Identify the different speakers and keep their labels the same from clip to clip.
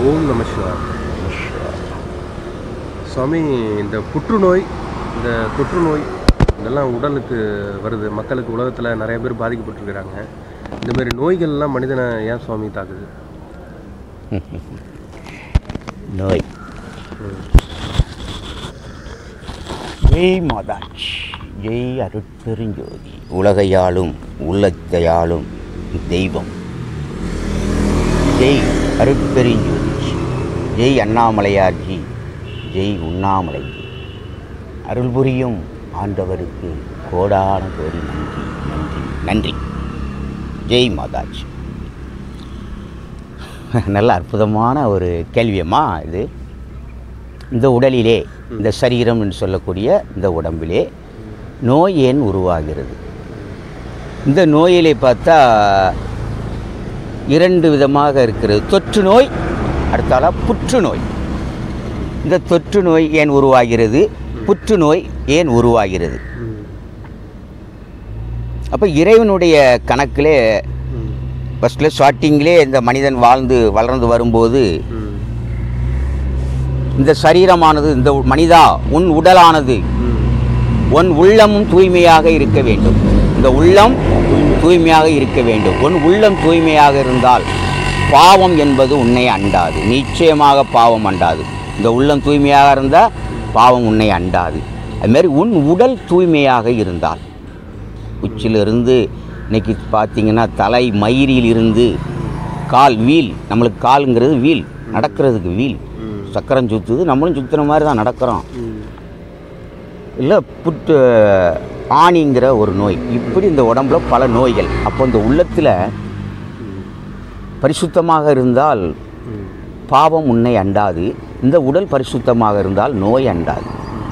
Speaker 1: ஓம் நம சிவாய் சுவாமி இந்த புற்றுநோய் இந்த தொற்றுநோய் இதெல்லாம் உடலுக்கு வருது மக்களுக்கு உலகத்தில் நிறைய பேர் பாதிக்கப்பட்டிருக்கிறாங்க இந்த மாதிரி நோய்கள்லாம் மனிதனை ஏன் சுவாமி தாக்குது
Speaker 2: நோய் ஜெய் மாதாஜ் ஜெய் அருட்பெருஞ்சோதி உலகையாளும் உள்ளத்தையாளும் தெய்வம் ஜெய் அருட்பெருஞ்சோதி ஜெய் அண்ணாமலையார்ஜி ஜெய் உண்ணாமலைஜி அருள் புரியும் ஆண்டவருக்கு கோடான கோடி நன்றி நன்றி நன்றி ஜெய் மாதாஜ் நல்ல அற்புதமான ஒரு கேள்வியம்மா இது இந்த உடலிலே இந்த சரீரம் என்று சொல்லக்கூடிய இந்த உடம்பிலே நோய் ஏன் உருவாகிறது இந்த நோயிலே பார்த்தா இரண்டு விதமாக இருக்கிறது தொற்று நோய் அடுத்தால புற்றுநோய் இந்த தொற்று நோய் ஏன் உருவாகிறது புற்றுநோய் ஏன் உருவாகிறது அப்போ இறைவனுடைய கணக்கிலே ஃபஸ்ட்டில் ஸ்டார்டிங்கிலே இந்த மனிதன் வாழ்ந்து வளர்ந்து வரும்போது இந்த சரீரமானது இந்த உ- மனிதா உன் உடலானது உன் உள்ளமும் தூய்மையாக இருக்க வேண்டும் இந்த உள்ளம் தூய்மையாக இருக்க வேண்டும் உன் உள்ளம் தூய்மையாக இருந்தால் பாவம் என்பது உன்னை அண்டாது நிச்சயமாக பாவம் அண்டாது இந்த உள்ளம் தூய்மையாக இருந்தால் பாவம் உன்னை அண்டாது அதுமாரி உன் உடல் தூய்மையாக இருந்தால் உச்சிலிருந்து இன்னைக்கு பார்த்தீங்கன்னா தலை மயிரில் இருந்து கால் வீல் நம்மளுக்கு காலுங்கிறது வீல் நடக்கிறதுக்கு வீல் சக்கரம் சுற்றுது நம்மளும் சுற்றுற மாதிரி தான் நடக்கிறோம் இல்லை புட்டு ஆணிங்கிற ஒரு நோய் இப்படி இந்த உடம்புல பல நோய்கள் அப்போ இந்த உள்ளத்தில் பரிசுத்தமாக இருந்தால் பாவம் உன்னை அண்டாது இந்த உடல் பரிசுத்தமாக இருந்தால் நோய் அண்டாது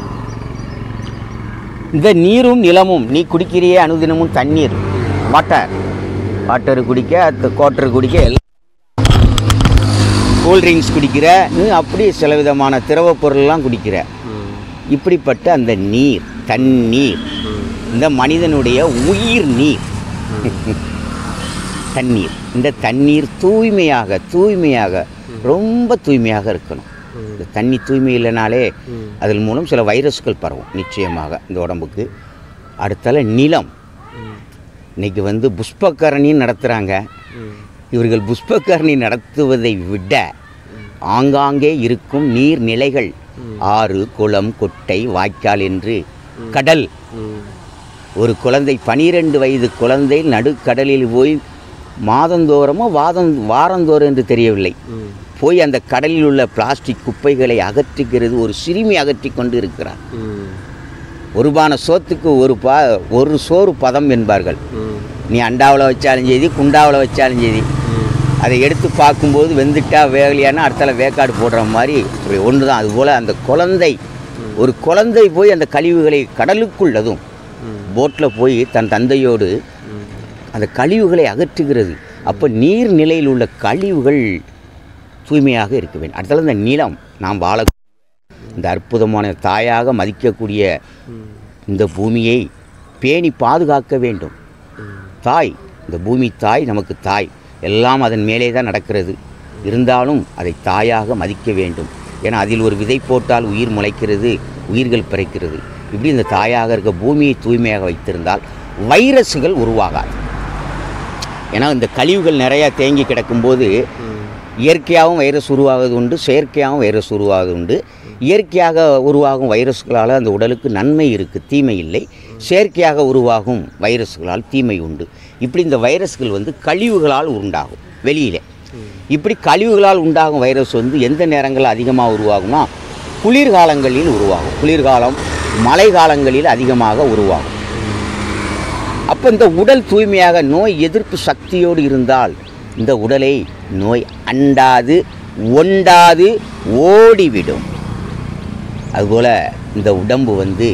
Speaker 2: இந்த நீரும் நிலமும் நீ குடிக்கிறியே அனுதினமும் தண்ணீர் வாட்டர் வாட்டர் குடிக்க கோட்டர் குடிக்க எல்லாம் கூல்ட்ரிங்க்ஸ் குடிக்கிற நீ அப்படி சில விதமான திரவப் பொருள்லாம் குடிக்கிற இப்படிப்பட்ட அந்த நீர் தண்ணீர் இந்த மனிதனுடைய உயிர் நீர் தண்ணீர் இந்த தண்ணீர் தூய்மையாக தூய்மையாக ரொம்ப தூய்மையாக இருக்கணும் இந்த தண்ணி தூய்மை இல்லைனாலே அதன் மூலம் சில வைரஸ்கள் பரவும் நிச்சயமாக இந்த உடம்புக்கு அடுத்தால நிலம் இன்னைக்கு வந்து புஷ்பக்கரணி நடத்துகிறாங்க இவர்கள் புஷ்பக்கரணி நடத்துவதை விட ஆங்காங்கே இருக்கும் நீர்நிலைகள் ஆறு குளம் கொட்டை வாய்க்கால் என்று கடல் ஒரு குழந்தை பனிரெண்டு வயது குழந்தை நடுக்கடலில் போய் மாதந்தோறமோ வாதம் வாரந்தோறும் என்று தெரியவில்லை போய் அந்த கடலில் உள்ள பிளாஸ்டிக் குப்பைகளை அகற்றுகிறது ஒரு சிறுமி அகற்றி கொண்டு இருக்கிறார் ஒரு பான சோத்துக்கு ஒரு பா ஒரு சோறு பதம் என்பார்கள் நீ அண்டாவில் வச்சாலும் சரி குண்டாவில் வச்சாலும் சரி அதை எடுத்து பார்க்கும்போது வெந்துட்டா வேகலையானா அடுத்தால வேக்காடு போடுற மாதிரி அப்படி ஒன்று தான் அதுபோல் அந்த குழந்தை ஒரு குழந்தை போய் அந்த கழிவுகளை கடலுக்குள் அதுவும் போட்டில் போய் தன் தந்தையோடு அந்த கழிவுகளை அகற்றுகிறது அப்போ நீர்நிலையில் உள்ள கழிவுகள் தூய்மையாக இருக்க வேண்டும் அடுத்தது இந்த நிலம் நாம் வாழ இந்த அற்புதமான தாயாக மதிக்கக்கூடிய இந்த பூமியை பேணி பாதுகாக்க வேண்டும் தாய் இந்த பூமி தாய் நமக்கு தாய் எல்லாம் அதன் மேலே தான் நடக்கிறது இருந்தாலும் அதை தாயாக மதிக்க வேண்டும் ஏன்னா அதில் ஒரு விதை போட்டால் உயிர் முளைக்கிறது உயிர்கள் பிறக்கிறது இப்படி இந்த தாயாக இருக்க பூமியை தூய்மையாக வைத்திருந்தால் வைரஸுகள் உருவாகாது ஏன்னா இந்த கழிவுகள் நிறையா தேங்கி கிடக்கும்போது இயற்கையாகவும் வைரஸ் உருவாகுவது உண்டு செயற்கையாகவும் வைரஸ் உருவாகுவது உண்டு இயற்கையாக உருவாகும் வைரஸ்களால் அந்த உடலுக்கு நன்மை இருக்குது தீமை இல்லை செயற்கையாக உருவாகும் வைரஸ்களால் தீமை உண்டு இப்படி இந்த வைரஸ்கள் வந்து கழிவுகளால் உண்டாகும் வெளியிலே இப்படி கழிவுகளால் உண்டாகும் வைரஸ் வந்து எந்த நேரங்களில் அதிகமாக உருவாகும்னா குளிர்காலங்களில் உருவாகும் குளிர்காலம் மழை காலங்களில் அதிகமாக உருவாகும் அப்போ இந்த உடல் தூய்மையாக நோய் எதிர்ப்பு சக்தியோடு இருந்தால் இந்த உடலை நோய் அண்டாது ஒண்டாது ஓடிவிடும் அதுபோல் இந்த உடம்பு வந்து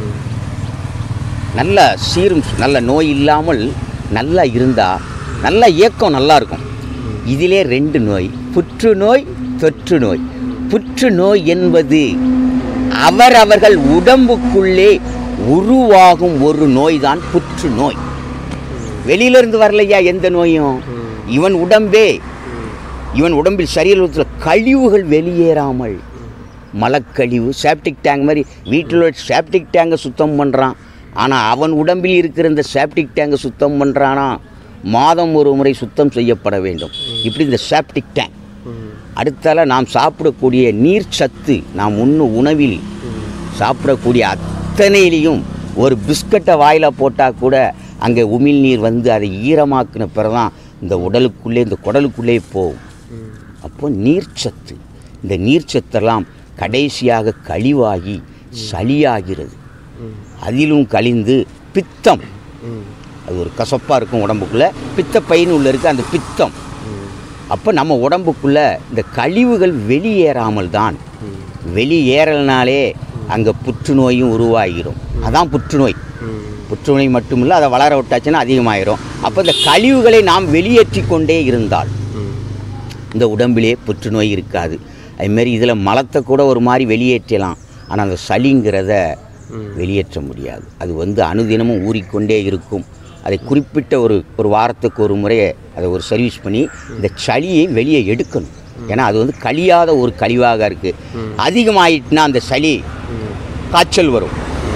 Speaker 2: நல்ல சீரும் நல்ல நோய் இல்லாமல் நல்லா இருந்தால் நல்ல இயக்கம் நல்லா இருக்கும் இதிலே ரெண்டு நோய் புற்றுநோய் தொற்று நோய் புற்றுநோய் என்பது அவரவர்கள் உடம்புக்குள்ளே உருவாகும் ஒரு நோய் தான் புற்றுநோய் வெளியிலிருந்து வரலையா எந்த நோயும் இவன் உடம்பே இவன் உடம்பில் சரீரத்தில் கழிவுகள் வெளியேறாமல் மலக்கழிவு சேப்டிக் டேங்க் மாதிரி வீட்டில் உள்ள சேப்டிக் டேங்கை சுத்தம் பண்ணுறான் ஆனால் அவன் உடம்பில் இருக்கிற இந்த சேப்டிக் டேங்கை சுத்தம் பண்ணுறானா மாதம் ஒரு முறை சுத்தம் செய்யப்பட வேண்டும் இப்படி இந்த சேப்டிக் டேங்க்
Speaker 1: ம்
Speaker 2: அடுத்தால நாம் சாப்பிடக்கூடிய நீர் சத்து நாம் உண்ணும் உணவில் சாப்பிடக்கூடிய அத்தனையிலையும் ஒரு பிஸ்கட்டை வாயில் போட்டால் கூட அங்கே உமிழ்நீர் வந்து அதை ஈரமாக்கின பிறதான் இந்த உடலுக்குள்ளே இந்த குடலுக்குள்ளே போகும்
Speaker 1: ம்
Speaker 2: அப்போ நீர்ச்சத்து இந்த நீர்ச்சத்தெல்லாம் கடைசியாக கழிவாகி சளியாகிறது
Speaker 1: ம்
Speaker 2: அதிலும் கழிந்து பித்தம்
Speaker 1: ம்
Speaker 2: அது ஒரு கசப்பாக இருக்கும் உடம்புக்குள்ளே பித்தப்பைன்னு உள்ள இருக்குது அந்த பித்தம்
Speaker 1: ம்
Speaker 2: அப்போ நம்ம உடம்புக்குள்ளே இந்த கழிவுகள் வெளியேறாமல் தான்
Speaker 1: ம்
Speaker 2: வெளியேறல்னாலே அங்கே புற்றுநோயும் உருவாகிரும் அதான் புற்றுநோய்
Speaker 1: ம்
Speaker 2: புற்றுநோய் மட்டுமில்லை அதை வளர விட்டாச்சுன்னா அதிகமாயிரும் அப்போ இந்த கழிவுகளை நாம் வெளியேற்றி கொண்டே இருந்தால்
Speaker 1: ம்
Speaker 2: இந்த உடம்பிலே புற்றுநோய் இருக்காது அதுமாரி இதில் மலத்தை கூட ஒரு மாதிரி வெளியேற்றலாம் ஆனால் அந்த சளிங்கிறத
Speaker 1: ம்.
Speaker 2: வெளியேற்ற முடியாது அது வந்து அனுதினமும் ஊறிக்கொண்டே இருக்கும் அதை குறிப்பிட்ட ஒரு ஒரு வாரத்துக்கு ஒரு முறை அதை ஒரு சர்வீஸ் பண்ணி இந்த சளியை வெளியே எடுக்கணும் ஏன்னா அது வந்து கழியாத ஒரு கழிவாக இருக்குது அதிகமாயிட்டுனா அந்த சளி
Speaker 1: ம்
Speaker 2: காய்ச்சல் வரும்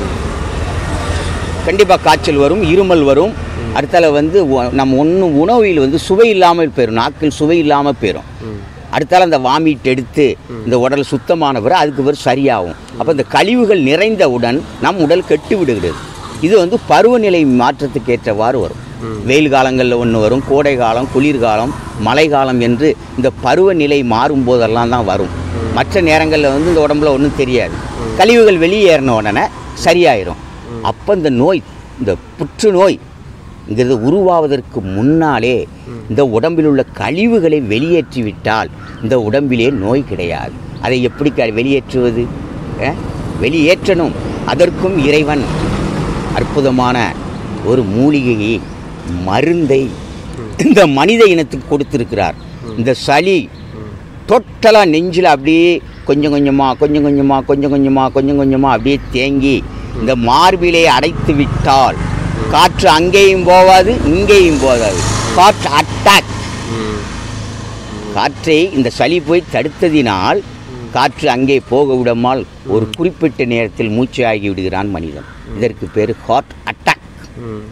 Speaker 2: கண்டிப்பாக காய்ச்சல் வரும் இருமல் வரும் அடுத்தால வந்து உ- நம்ம ஒன்றும் உணவில் வந்து சுவை இல்லாமல் போயிடும் நாக்கில் சுவை இல்லாமல் போயிடும்
Speaker 1: ம்
Speaker 2: அடுத்தால அந்த வாமிட் எடுத்து இந்த உடல் சுத்தமான பிறகு அதுக்கு பிறகு சரியாகும் அப்போ இந்த கழிவுகள் நிறைந்தவுடன் நம் உடல் கெட்டு விடுகிறது இது வந்து பருவநிலை மாற்றத்துக்கு ஏற்றவாறு வரும் வெயில் காலங்களில் ஒன்று வரும் கோடை காலம் குளிர்காலம் மழை காலம் என்று இந்த பருவநிலை மாறும் போதெல்லாம் தான் வரும் மற்ற நேரங்களில் வந்து இந்த உடம்புல ஒன்றும் தெரியாது கழிவுகள் வெளியேறின உடனே சரியாயிரும் அப்போ இந்த நோய் இந்த புற்றுநோய் இங்கிறது உருவாவதற்கு முன்னாலே இந்த உடம்பில் உள்ள கழிவுகளை வெளியேற்றி விட்டால் இந்த உடம்பிலே நோய் கிடையாது அதை எப்படி க- வெளியேற்றுவது அஹ்? வெளியேற்றணும் அதற்கும் இறைவன் அற்புதமான ஒரு மூலிகையை மருந்தை இந்த மனித இனத்துக்கு கொடுத்திருக்கிறார் இந்த சளி டோட்டலாக நெஞ்சில் அப்படியே கொஞ்சம் கொஞ்சமாக கொஞ்சம் கொஞ்சமாக கொஞ்சம் கொஞ்சமாக கொஞ்சம் கொஞ்சமாக அப்படியே தேங்கி இந்த மார்பிலே அடைத்து விட்டால் காற்று அங்கேயும் போகாது இங்கேயும் போகாது காற்று அட்டாக்
Speaker 1: ம்
Speaker 2: காற்றை இந்த சளி போய் தடுத்ததினால் காற்று அங்கே போக விடாமல் ஒரு குறிப்பிட்ட நேரத்தில் மூச்சு ஆகி விடுகிறான் மனிதன் இதற்கு பேர் ஹார்ட் அட்டாக்
Speaker 1: ம்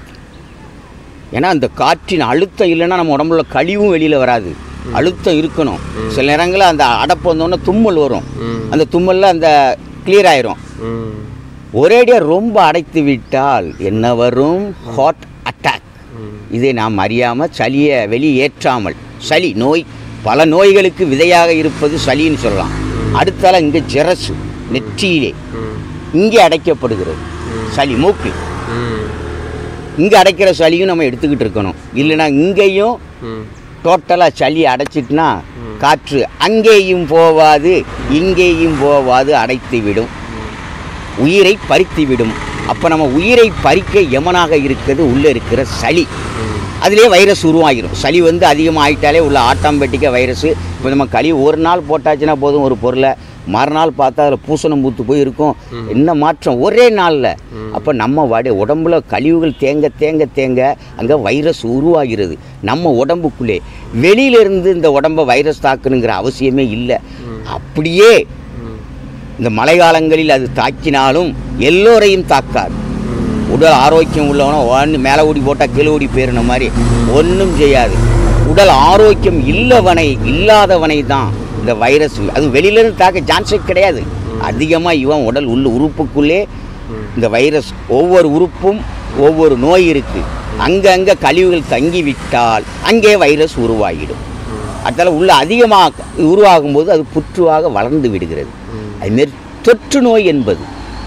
Speaker 2: ஏன்னா அந்த காற்றின் அழுத்தம் இல்லைன்னா நம்ம உடம்புல கழிவும் வெளியில் வராது அழுத்தம் இருக்கணும் சில நேரங்களில் அந்த அடப்பு வந்தோடனே தும்மல் வரும்
Speaker 1: ம்
Speaker 2: அந்த தும்மலில் அந்த கிளியர் ஆயிரும்
Speaker 1: ம்
Speaker 2: ஒரேடியாக ரொம்ப அடைத்து விட்டால் என்ன வரும் ஹார்ட் அட்டாக்
Speaker 1: ம்
Speaker 2: இதை நாம் அறியாமல் சளியை வெளியேற்றாமல் சளி நோய் பல நோய்களுக்கு விதையாக இருப்பது சளின்னு சொல்லலாம் அடுத்தால இங்கே ஜெரசு நெற்றியிலே
Speaker 1: ம்
Speaker 2: இங்கே அடைக்கப்படுகிறது சளி மூக்கு
Speaker 1: ம்
Speaker 2: இங்கே அடைக்கிற சளியும் நம்ம எடுத்துக்கிட்டு இருக்கணும் இல்லைன்னா இங்கேயும்
Speaker 1: ம்
Speaker 2: டோட்டலாக சளி அடைச்சிட்டுனா காற்று அங்கேயும் போவாது இங்கேயும் போவாது அடைத்து விடும் உயிரை பறித்து விடும் அப்போ நம்ம உயிரை பறிக்க யமனாக இருக்கிறது உள்ளே இருக்கிற சளி அதிலே வைரஸ் உருவாகிடும் சளி வந்து அதிகமாக ஆயிட்டாலே உள்ள ஆட்டாம்பெட்டிக்க வைரஸ் இப்போ நம்ம களி ஒரு நாள் போட்டாச்சுன்னா போதும் ஒரு பொருளை மறுநாள் பார்த்தா அதில் பூசணம் பூத்து போய் இருக்கும் என்ன மாற்றம் ஒரே நாளில் அப்போ நம்ம வட உடம்புல கழிவுகள் தேங்க தேங்க தேங்க அங்கே வைரஸ் உருவாகிறது நம்ம உடம்புக்குள்ளே வெளியிலிருந்து இந்த உடம்பை வைரஸ் தாக்கணுங்கிற அவசியமே இல்லை அப்படியே இந்த மழை காலங்களில் அது தாக்கினாலும் எல்லோரையும் தாக்காது உடல் ஆரோக்கியம் உள்ளவன ஒன்று மேலே ஓடி போட்டால் கீழே ஓடி போயிருந்த மாதிரி ஒன்றும் செய்யாது உடல் ஆரோக்கியம் இல்லவனை இல்லாதவனை தான் இந்த வைரஸ் அது வெளியிலேருந்து தாக்க சான்ஸே கிடையாது அதிகமாக இவன் உடல் உள்ள உறுப்புக்குள்ளே இந்த வைரஸ் ஒவ்வொரு உறுப்பும் ஒவ்வொரு நோய் இருக்குது அங்கங்கே கழிவுகள் தங்கிவிட்டால் அங்கே வைரஸ் உருவாகிடும் அதனால் உள்ள அதிகமாக உருவாகும்போது அது புற்றுவாக வளர்ந்து விடுகிறது அதுமாரி தொற்று நோய் என்பது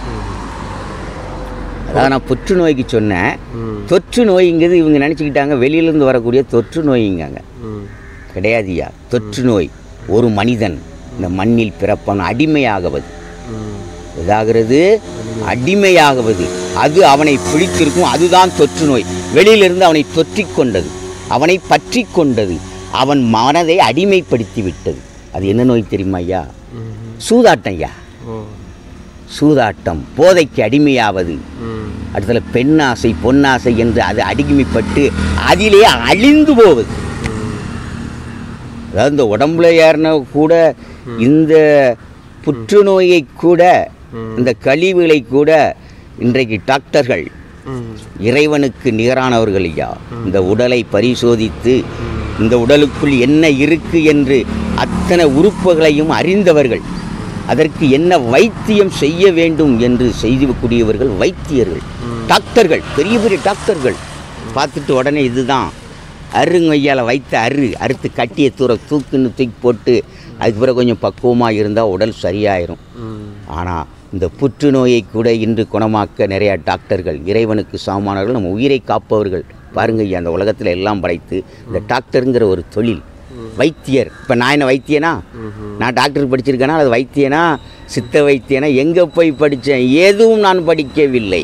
Speaker 2: அதாவது நான் புற்றுநோய்க்கு சொன்னேன்
Speaker 1: ம்
Speaker 2: தொற்று நோய்ங்கிறது இவங்க நினச்சிக்கிட்டாங்க வெளியிலேருந்து வரக்கூடிய தொற்று நோய்ங்காங்க
Speaker 1: ம்
Speaker 2: கிடையாதுயா தொற்று நோய் ஒரு மனிதன் இந்த மண்ணில் பிறப்பான் அடிமையாகுவது
Speaker 1: ம்
Speaker 2: இதாகிறது அடிமையாகுவது அது அவனை பிடித்திருக்கும் அதுதான் தொற்று நோய் வெளியிலிருந்து அவனை தொற்றிக் கொண்டது அவனை பற்றி கொண்டது அவன் மனதை அடிமைப்படுத்தி விட்டது அது என்ன நோய் தெரியுமா ஐயா
Speaker 1: ம்
Speaker 2: சூதாட்டம் ஐயா
Speaker 1: ஓ
Speaker 2: சூதாட்டம் போதைக்கு அடிமையாவது
Speaker 1: ம்
Speaker 2: அடுத்தல பெண்ணாசை பொன்னாசை என்று அது அடிமைப்பட்டு அதிலே அழிந்து போவது அதாவது இந்த உடம்புல ஏறின கூட இந்த புற்றுநோயை கூட இந்த கழிவுகளை கூட இன்றைக்கு டாக்டர்கள்
Speaker 1: ம்
Speaker 2: இறைவனுக்கு நிகரானவர்கள் ஐயா இந்த உடலை பரிசோதித்து இந்த உடலுக்குள் என்ன இருக்கு என்று அத்தனை உறுப்புகளையும் அறிந்தவர்கள் அதற்கு என்ன வைத்தியம் செய்ய வேண்டும் என்று செய்யக்கூடியவர்கள் வைத்தியர்கள் டாக்டர்கள் பெரிய பெரிய டாக்டர்கள் பார்த்துட்டு உடனே இதுதான் அருங்கையால் வைத்த அரு அறுத்து கட்டிய தூர தூக்குன்னு தூக்கி போட்டு அதுக்கு பிறகு கொஞ்சம் பக்குவமாக இருந்தால் உடல் சரியாயிரும்
Speaker 1: ம்
Speaker 2: ஆனால் இந்த புற்றுநோயை கூட இன்று குணமாக்க நிறையா டாக்டர்கள் இறைவனுக்கு சாமானவர்கள் நம்ம உயிரை காப்பவர்கள் பாருங்க ஐயா அந்த உலகத்தில் எல்லாம் படைத்து இந்த டாக்டருங்கிற ஒரு தொழில் வைத்தியர் இப்போ நான் என்ன வைத்தியனா நான் டாக்டருக்கு படிச்சிருக்கேனா அது வைத்தியனா சித்த வைத்தியனா எங்கே போய் படித்தேன் எதுவும் நான் படிக்கவில்லை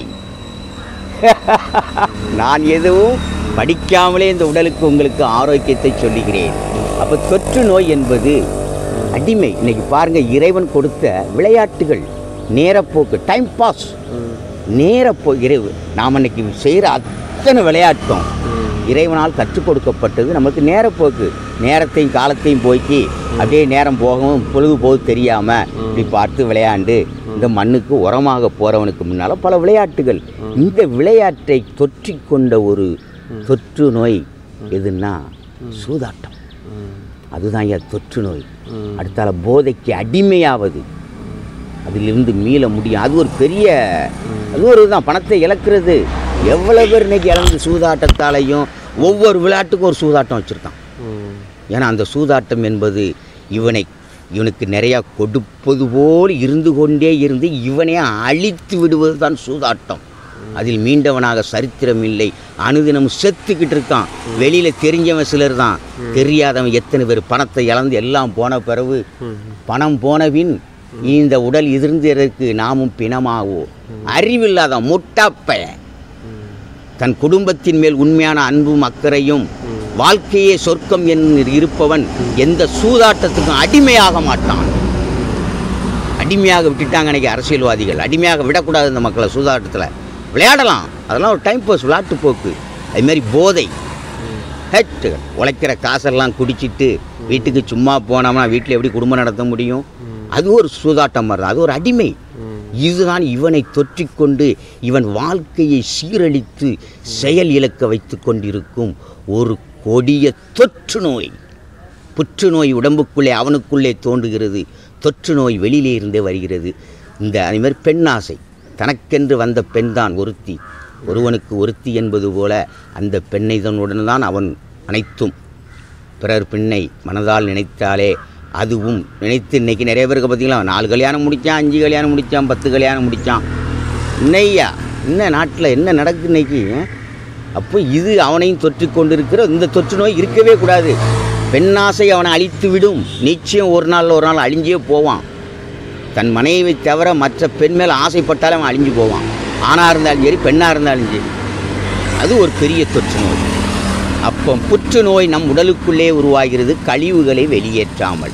Speaker 2: நான் எதுவும் படிக்காமலே இந்த உடலுக்கு உங்களுக்கு ஆரோக்கியத்தை சொல்லுகிறேன் அப்போ தொற்று நோய் என்பது அடிமை இன்னைக்கு பாருங்க இறைவன் கொடுத்த விளையாட்டுகள் நேரப்போக்கு டைம் பாஸ் நேரப்போ இறைவு நாம் இன்னைக்கு செய்கிற அத்தனை விளையாட்டும் இறைவனால் கற்றுக் கொடுக்கப்பட்டது நமக்கு நேரப்போக்கு நேரத்தையும் காலத்தையும் போக்கி அப்படியே நேரம் போகவும் பொழுது போது தெரியாமல் இப்படி பார்த்து விளையாண்டு இந்த மண்ணுக்கு உரமாக போகிறவனுக்கு முன்னால் பல விளையாட்டுகள் இந்த விளையாட்டை தொற்றிக் கொண்ட ஒரு தொற்று நோய் எதுன்னா சூதாட்டம் அதுதான் ஐயா தொற்று நோய் அடுத்தால போதைக்கு அடிமையாவது அதிலிருந்து மீள முடியும் அது ஒரு பெரிய அது ஒரு தான் பணத்தை இழக்கிறது எவ்வளோ பேர் இன்னைக்கு இழந்து சூதாட்டத்தாலையும் ஒவ்வொரு விளையாட்டுக்கும் ஒரு சூதாட்டம் வச்சுருக்கான்
Speaker 1: ம்
Speaker 2: ஏன்னா அந்த சூதாட்டம் என்பது இவனை இவனுக்கு நிறையா கொடுப்பது போல் இருந்து கொண்டே இருந்து இவனே அழித்து விடுவது தான் சூதாட்டம் அதில் மீண்டவனாக சரித்திரம் இல்லை அனுதினம் செத்துக்கிட்டு இருக்கான் வெளியில் தெரிஞ்சவன் சிலர் தான் தெரியாதவன் எத்தனை பேர் பணத்தை இழந்து எல்லாம் போன பிறகு பணம் போனபின் இந்த உடல் இருந்ததற்கு நாமும் பிணமாவோ அறிவில்லாத முட்டாப்ப தன் குடும்பத்தின் மேல் உண்மையான அன்பும் அக்கறையும் வாழ்க்கையே சொர்க்கம் என்று இருப்பவன் எந்த சூதாட்டத்துக்கும் அடிமையாக மாட்டான் அடிமையாக விட்டுட்டாங்க அன்றைக்கி அரசியல்வாதிகள் அடிமையாக விடக்கூடாது இந்த மக்களை சூதாட்டத்தில் விளையாடலாம் அதெல்லாம் ஒரு டைம் பாஸ் விளையாட்டு போக்கு அதுமாரி போதை ஹெட்டு உழைக்கிற காசெல்லாம் குடிச்சிட்டு வீட்டுக்கு சும்மா போனோம்னா வீட்டில் எப்படி குடும்பம் நடத்த முடியும் அது ஒரு சூதாட்டம் மாதிரி தான் அது ஒரு அடிமை இதுதான் இவனை தொற்றிக்கொண்டு இவன் வாழ்க்கையை சீரழித்து செயல் இழக்க வைத்து கொண்டிருக்கும் ஒரு கொடிய தொற்று நோய் புற்றுநோய் உடம்புக்குள்ளே அவனுக்குள்ளே தோன்றுகிறது தொற்று நோய் வெளியிலே இருந்தே வருகிறது இந்த அதுமாதிரி பெண்ணாசை தனக்கென்று வந்த பெண்தான் ஒருத்தி ஒருவனுக்கு ஒருத்தி என்பது போல அந்த பெண்ணை தன்னுடன் தான் அவன் அனைத்தும் பிறர் பெண்ணை மனதால் நினைத்தாலே அதுவும் நினைத்து இன்னைக்கு நிறைய பேருக்கு பார்த்தீங்களா நாலு கல்யாணம் முடித்தான் அஞ்சு கல்யாணம் முடித்தான் பத்து கல்யாணம் முடித்தான் இன்னையா என்ன நாட்டில் என்ன நடக்குது இன்னைக்கு அப்போ இது அவனையும் தொற்றி கொண்டிருக்கிற இந்த தொற்று நோய் இருக்கவே கூடாது பெண்ணாசை அவனை அழித்து விடும் நிச்சயம் ஒரு நாள் ஒரு நாள் அழிஞ்சே போவான் தன் மனைவியை தவிர மற்ற பெண் மேல் ஆசைப்பட்டாலும் அவன் அழிஞ்சு போவான் ஆணாக இருந்தாலும் சரி பெண்ணாக இருந்தாலும் சரி அது ஒரு பெரிய தொற்று நோய் அப்போ புற்றுநோய் நம் உடலுக்குள்ளே உருவாகிறது கழிவுகளை வெளியேற்றாமல்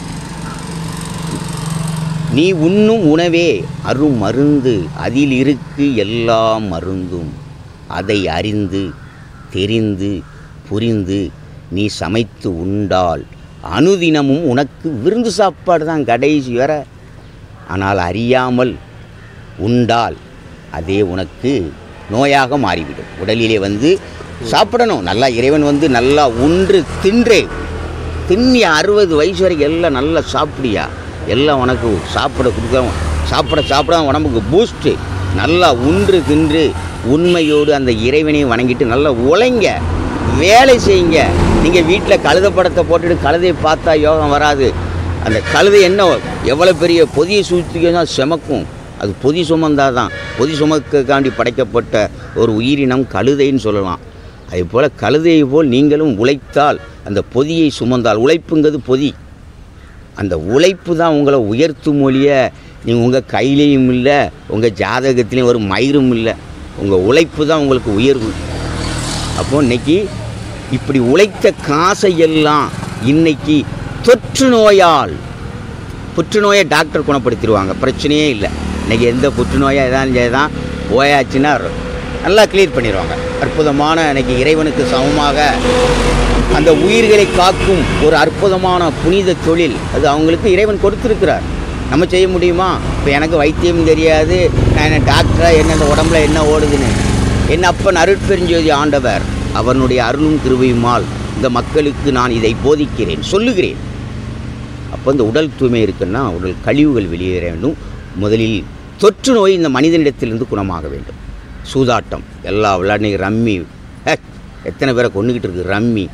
Speaker 2: நீ உண்ணும் உணவே அரும் மருந்து அதில் இருக்கு எல்லாம் மருந்தும் அதை அறிந்து தெரிந்து புரிந்து நீ சமைத்து உண்டால் அனுதினமும் உனக்கு விருந்து சாப்பாடு தான் கடைசி வர ஆனால் அறியாமல் உண்டால் அதே உனக்கு நோயாக மாறிவிடும் உடலிலே வந்து சாப்பிடணும் நல்லா இறைவன் வந்து நல்லா உன்று தின்று தின்னியா அறுபது வயசு வரைக்கும் எல்லாம் நல்லா சாப்பிடியா எல்லாம் உனக்கு சாப்பிட கொடுக்குறோம் சாப்பிட சாப்பிட உடம்புக்கு பூஸ்ட்டு நல்லா உன்று தின்று உண்மையோடு அந்த இறைவனையும் வணங்கிட்டு நல்லா உழைங்க வேலை செய்யுங்க நீங்கள் வீட்டில் கழுத படத்தை போட்டுட்டு கழுதையை பார்த்தா யோகம் வராது அந்த கழுதை என்ன எவ்வளோ பெரிய பொதிய சூழ்ச்சிக்கு செமக்கும் அது பொதி சுமந்தாதான் தான் பொதி சுமக்காண்டி படைக்கப்பட்ட ஒரு உயிரினம் கழுதைன்னு சொல்லலாம் அதே போல் கழுதையை போல் நீங்களும் உழைத்தால் அந்த பொதியை சுமந்தால் உழைப்புங்கிறது பொதி அந்த உழைப்பு தான் உங்களை உயர்த்தும் மொழிய நீங்கள் உங்கள் கையிலையும் இல்லை உங்கள் ஜாதகத்திலையும் ஒரு மயிரும் இல்லை உங்கள் உழைப்பு தான் உங்களுக்கு உயர்வு அப்போ இன்னைக்கு இப்படி உழைத்த காசையெல்லாம் இன்னைக்கு தொற்று நோயால் புற்றுநோயை டாக்டர் குணப்படுத்திடுவாங்க பிரச்சனையே இல்லை இன்றைக்கி எந்த புற்றுநோயாக எதாவது தான் போயாச்சுன்னா நல்லா கிளியர் பண்ணிடுவாங்க அற்புதமான இன்னைக்கு இறைவனுக்கு சமமாக அந்த உயிர்களை காக்கும் ஒரு அற்புதமான புனித தொழில் அது அவங்களுக்கு இறைவன் கொடுத்துருக்கிறார் நம்ம செய்ய முடியுமா இப்போ எனக்கு வைத்தியம் தெரியாது நான் என்ன டாக்டராக என்ன இந்த உடம்புல என்ன ஓடுதுன்னு என் அப்பன் அருட்பெருஞ்சோதி ஆண்டவர் அவனுடைய அருளும் கிருபையுமால் இந்த மக்களுக்கு நான் இதை போதிக்கிறேன் சொல்லுகிறேன் அப்போ இந்த உடல் தூய்மை இருக்குன்னா உடல் கழிவுகள் வெளியேற வேண்டும் முதலில் தொற்று நோய் இந்த மனிதனிடத்திலிருந்து குணமாக வேண்டும் சூதாட்டம் எல்லா விளையாட்டு ரம்மி ஹே, எத்தனை பேரை கொண்டுக்கிட்டு இருக்கு ரம்மி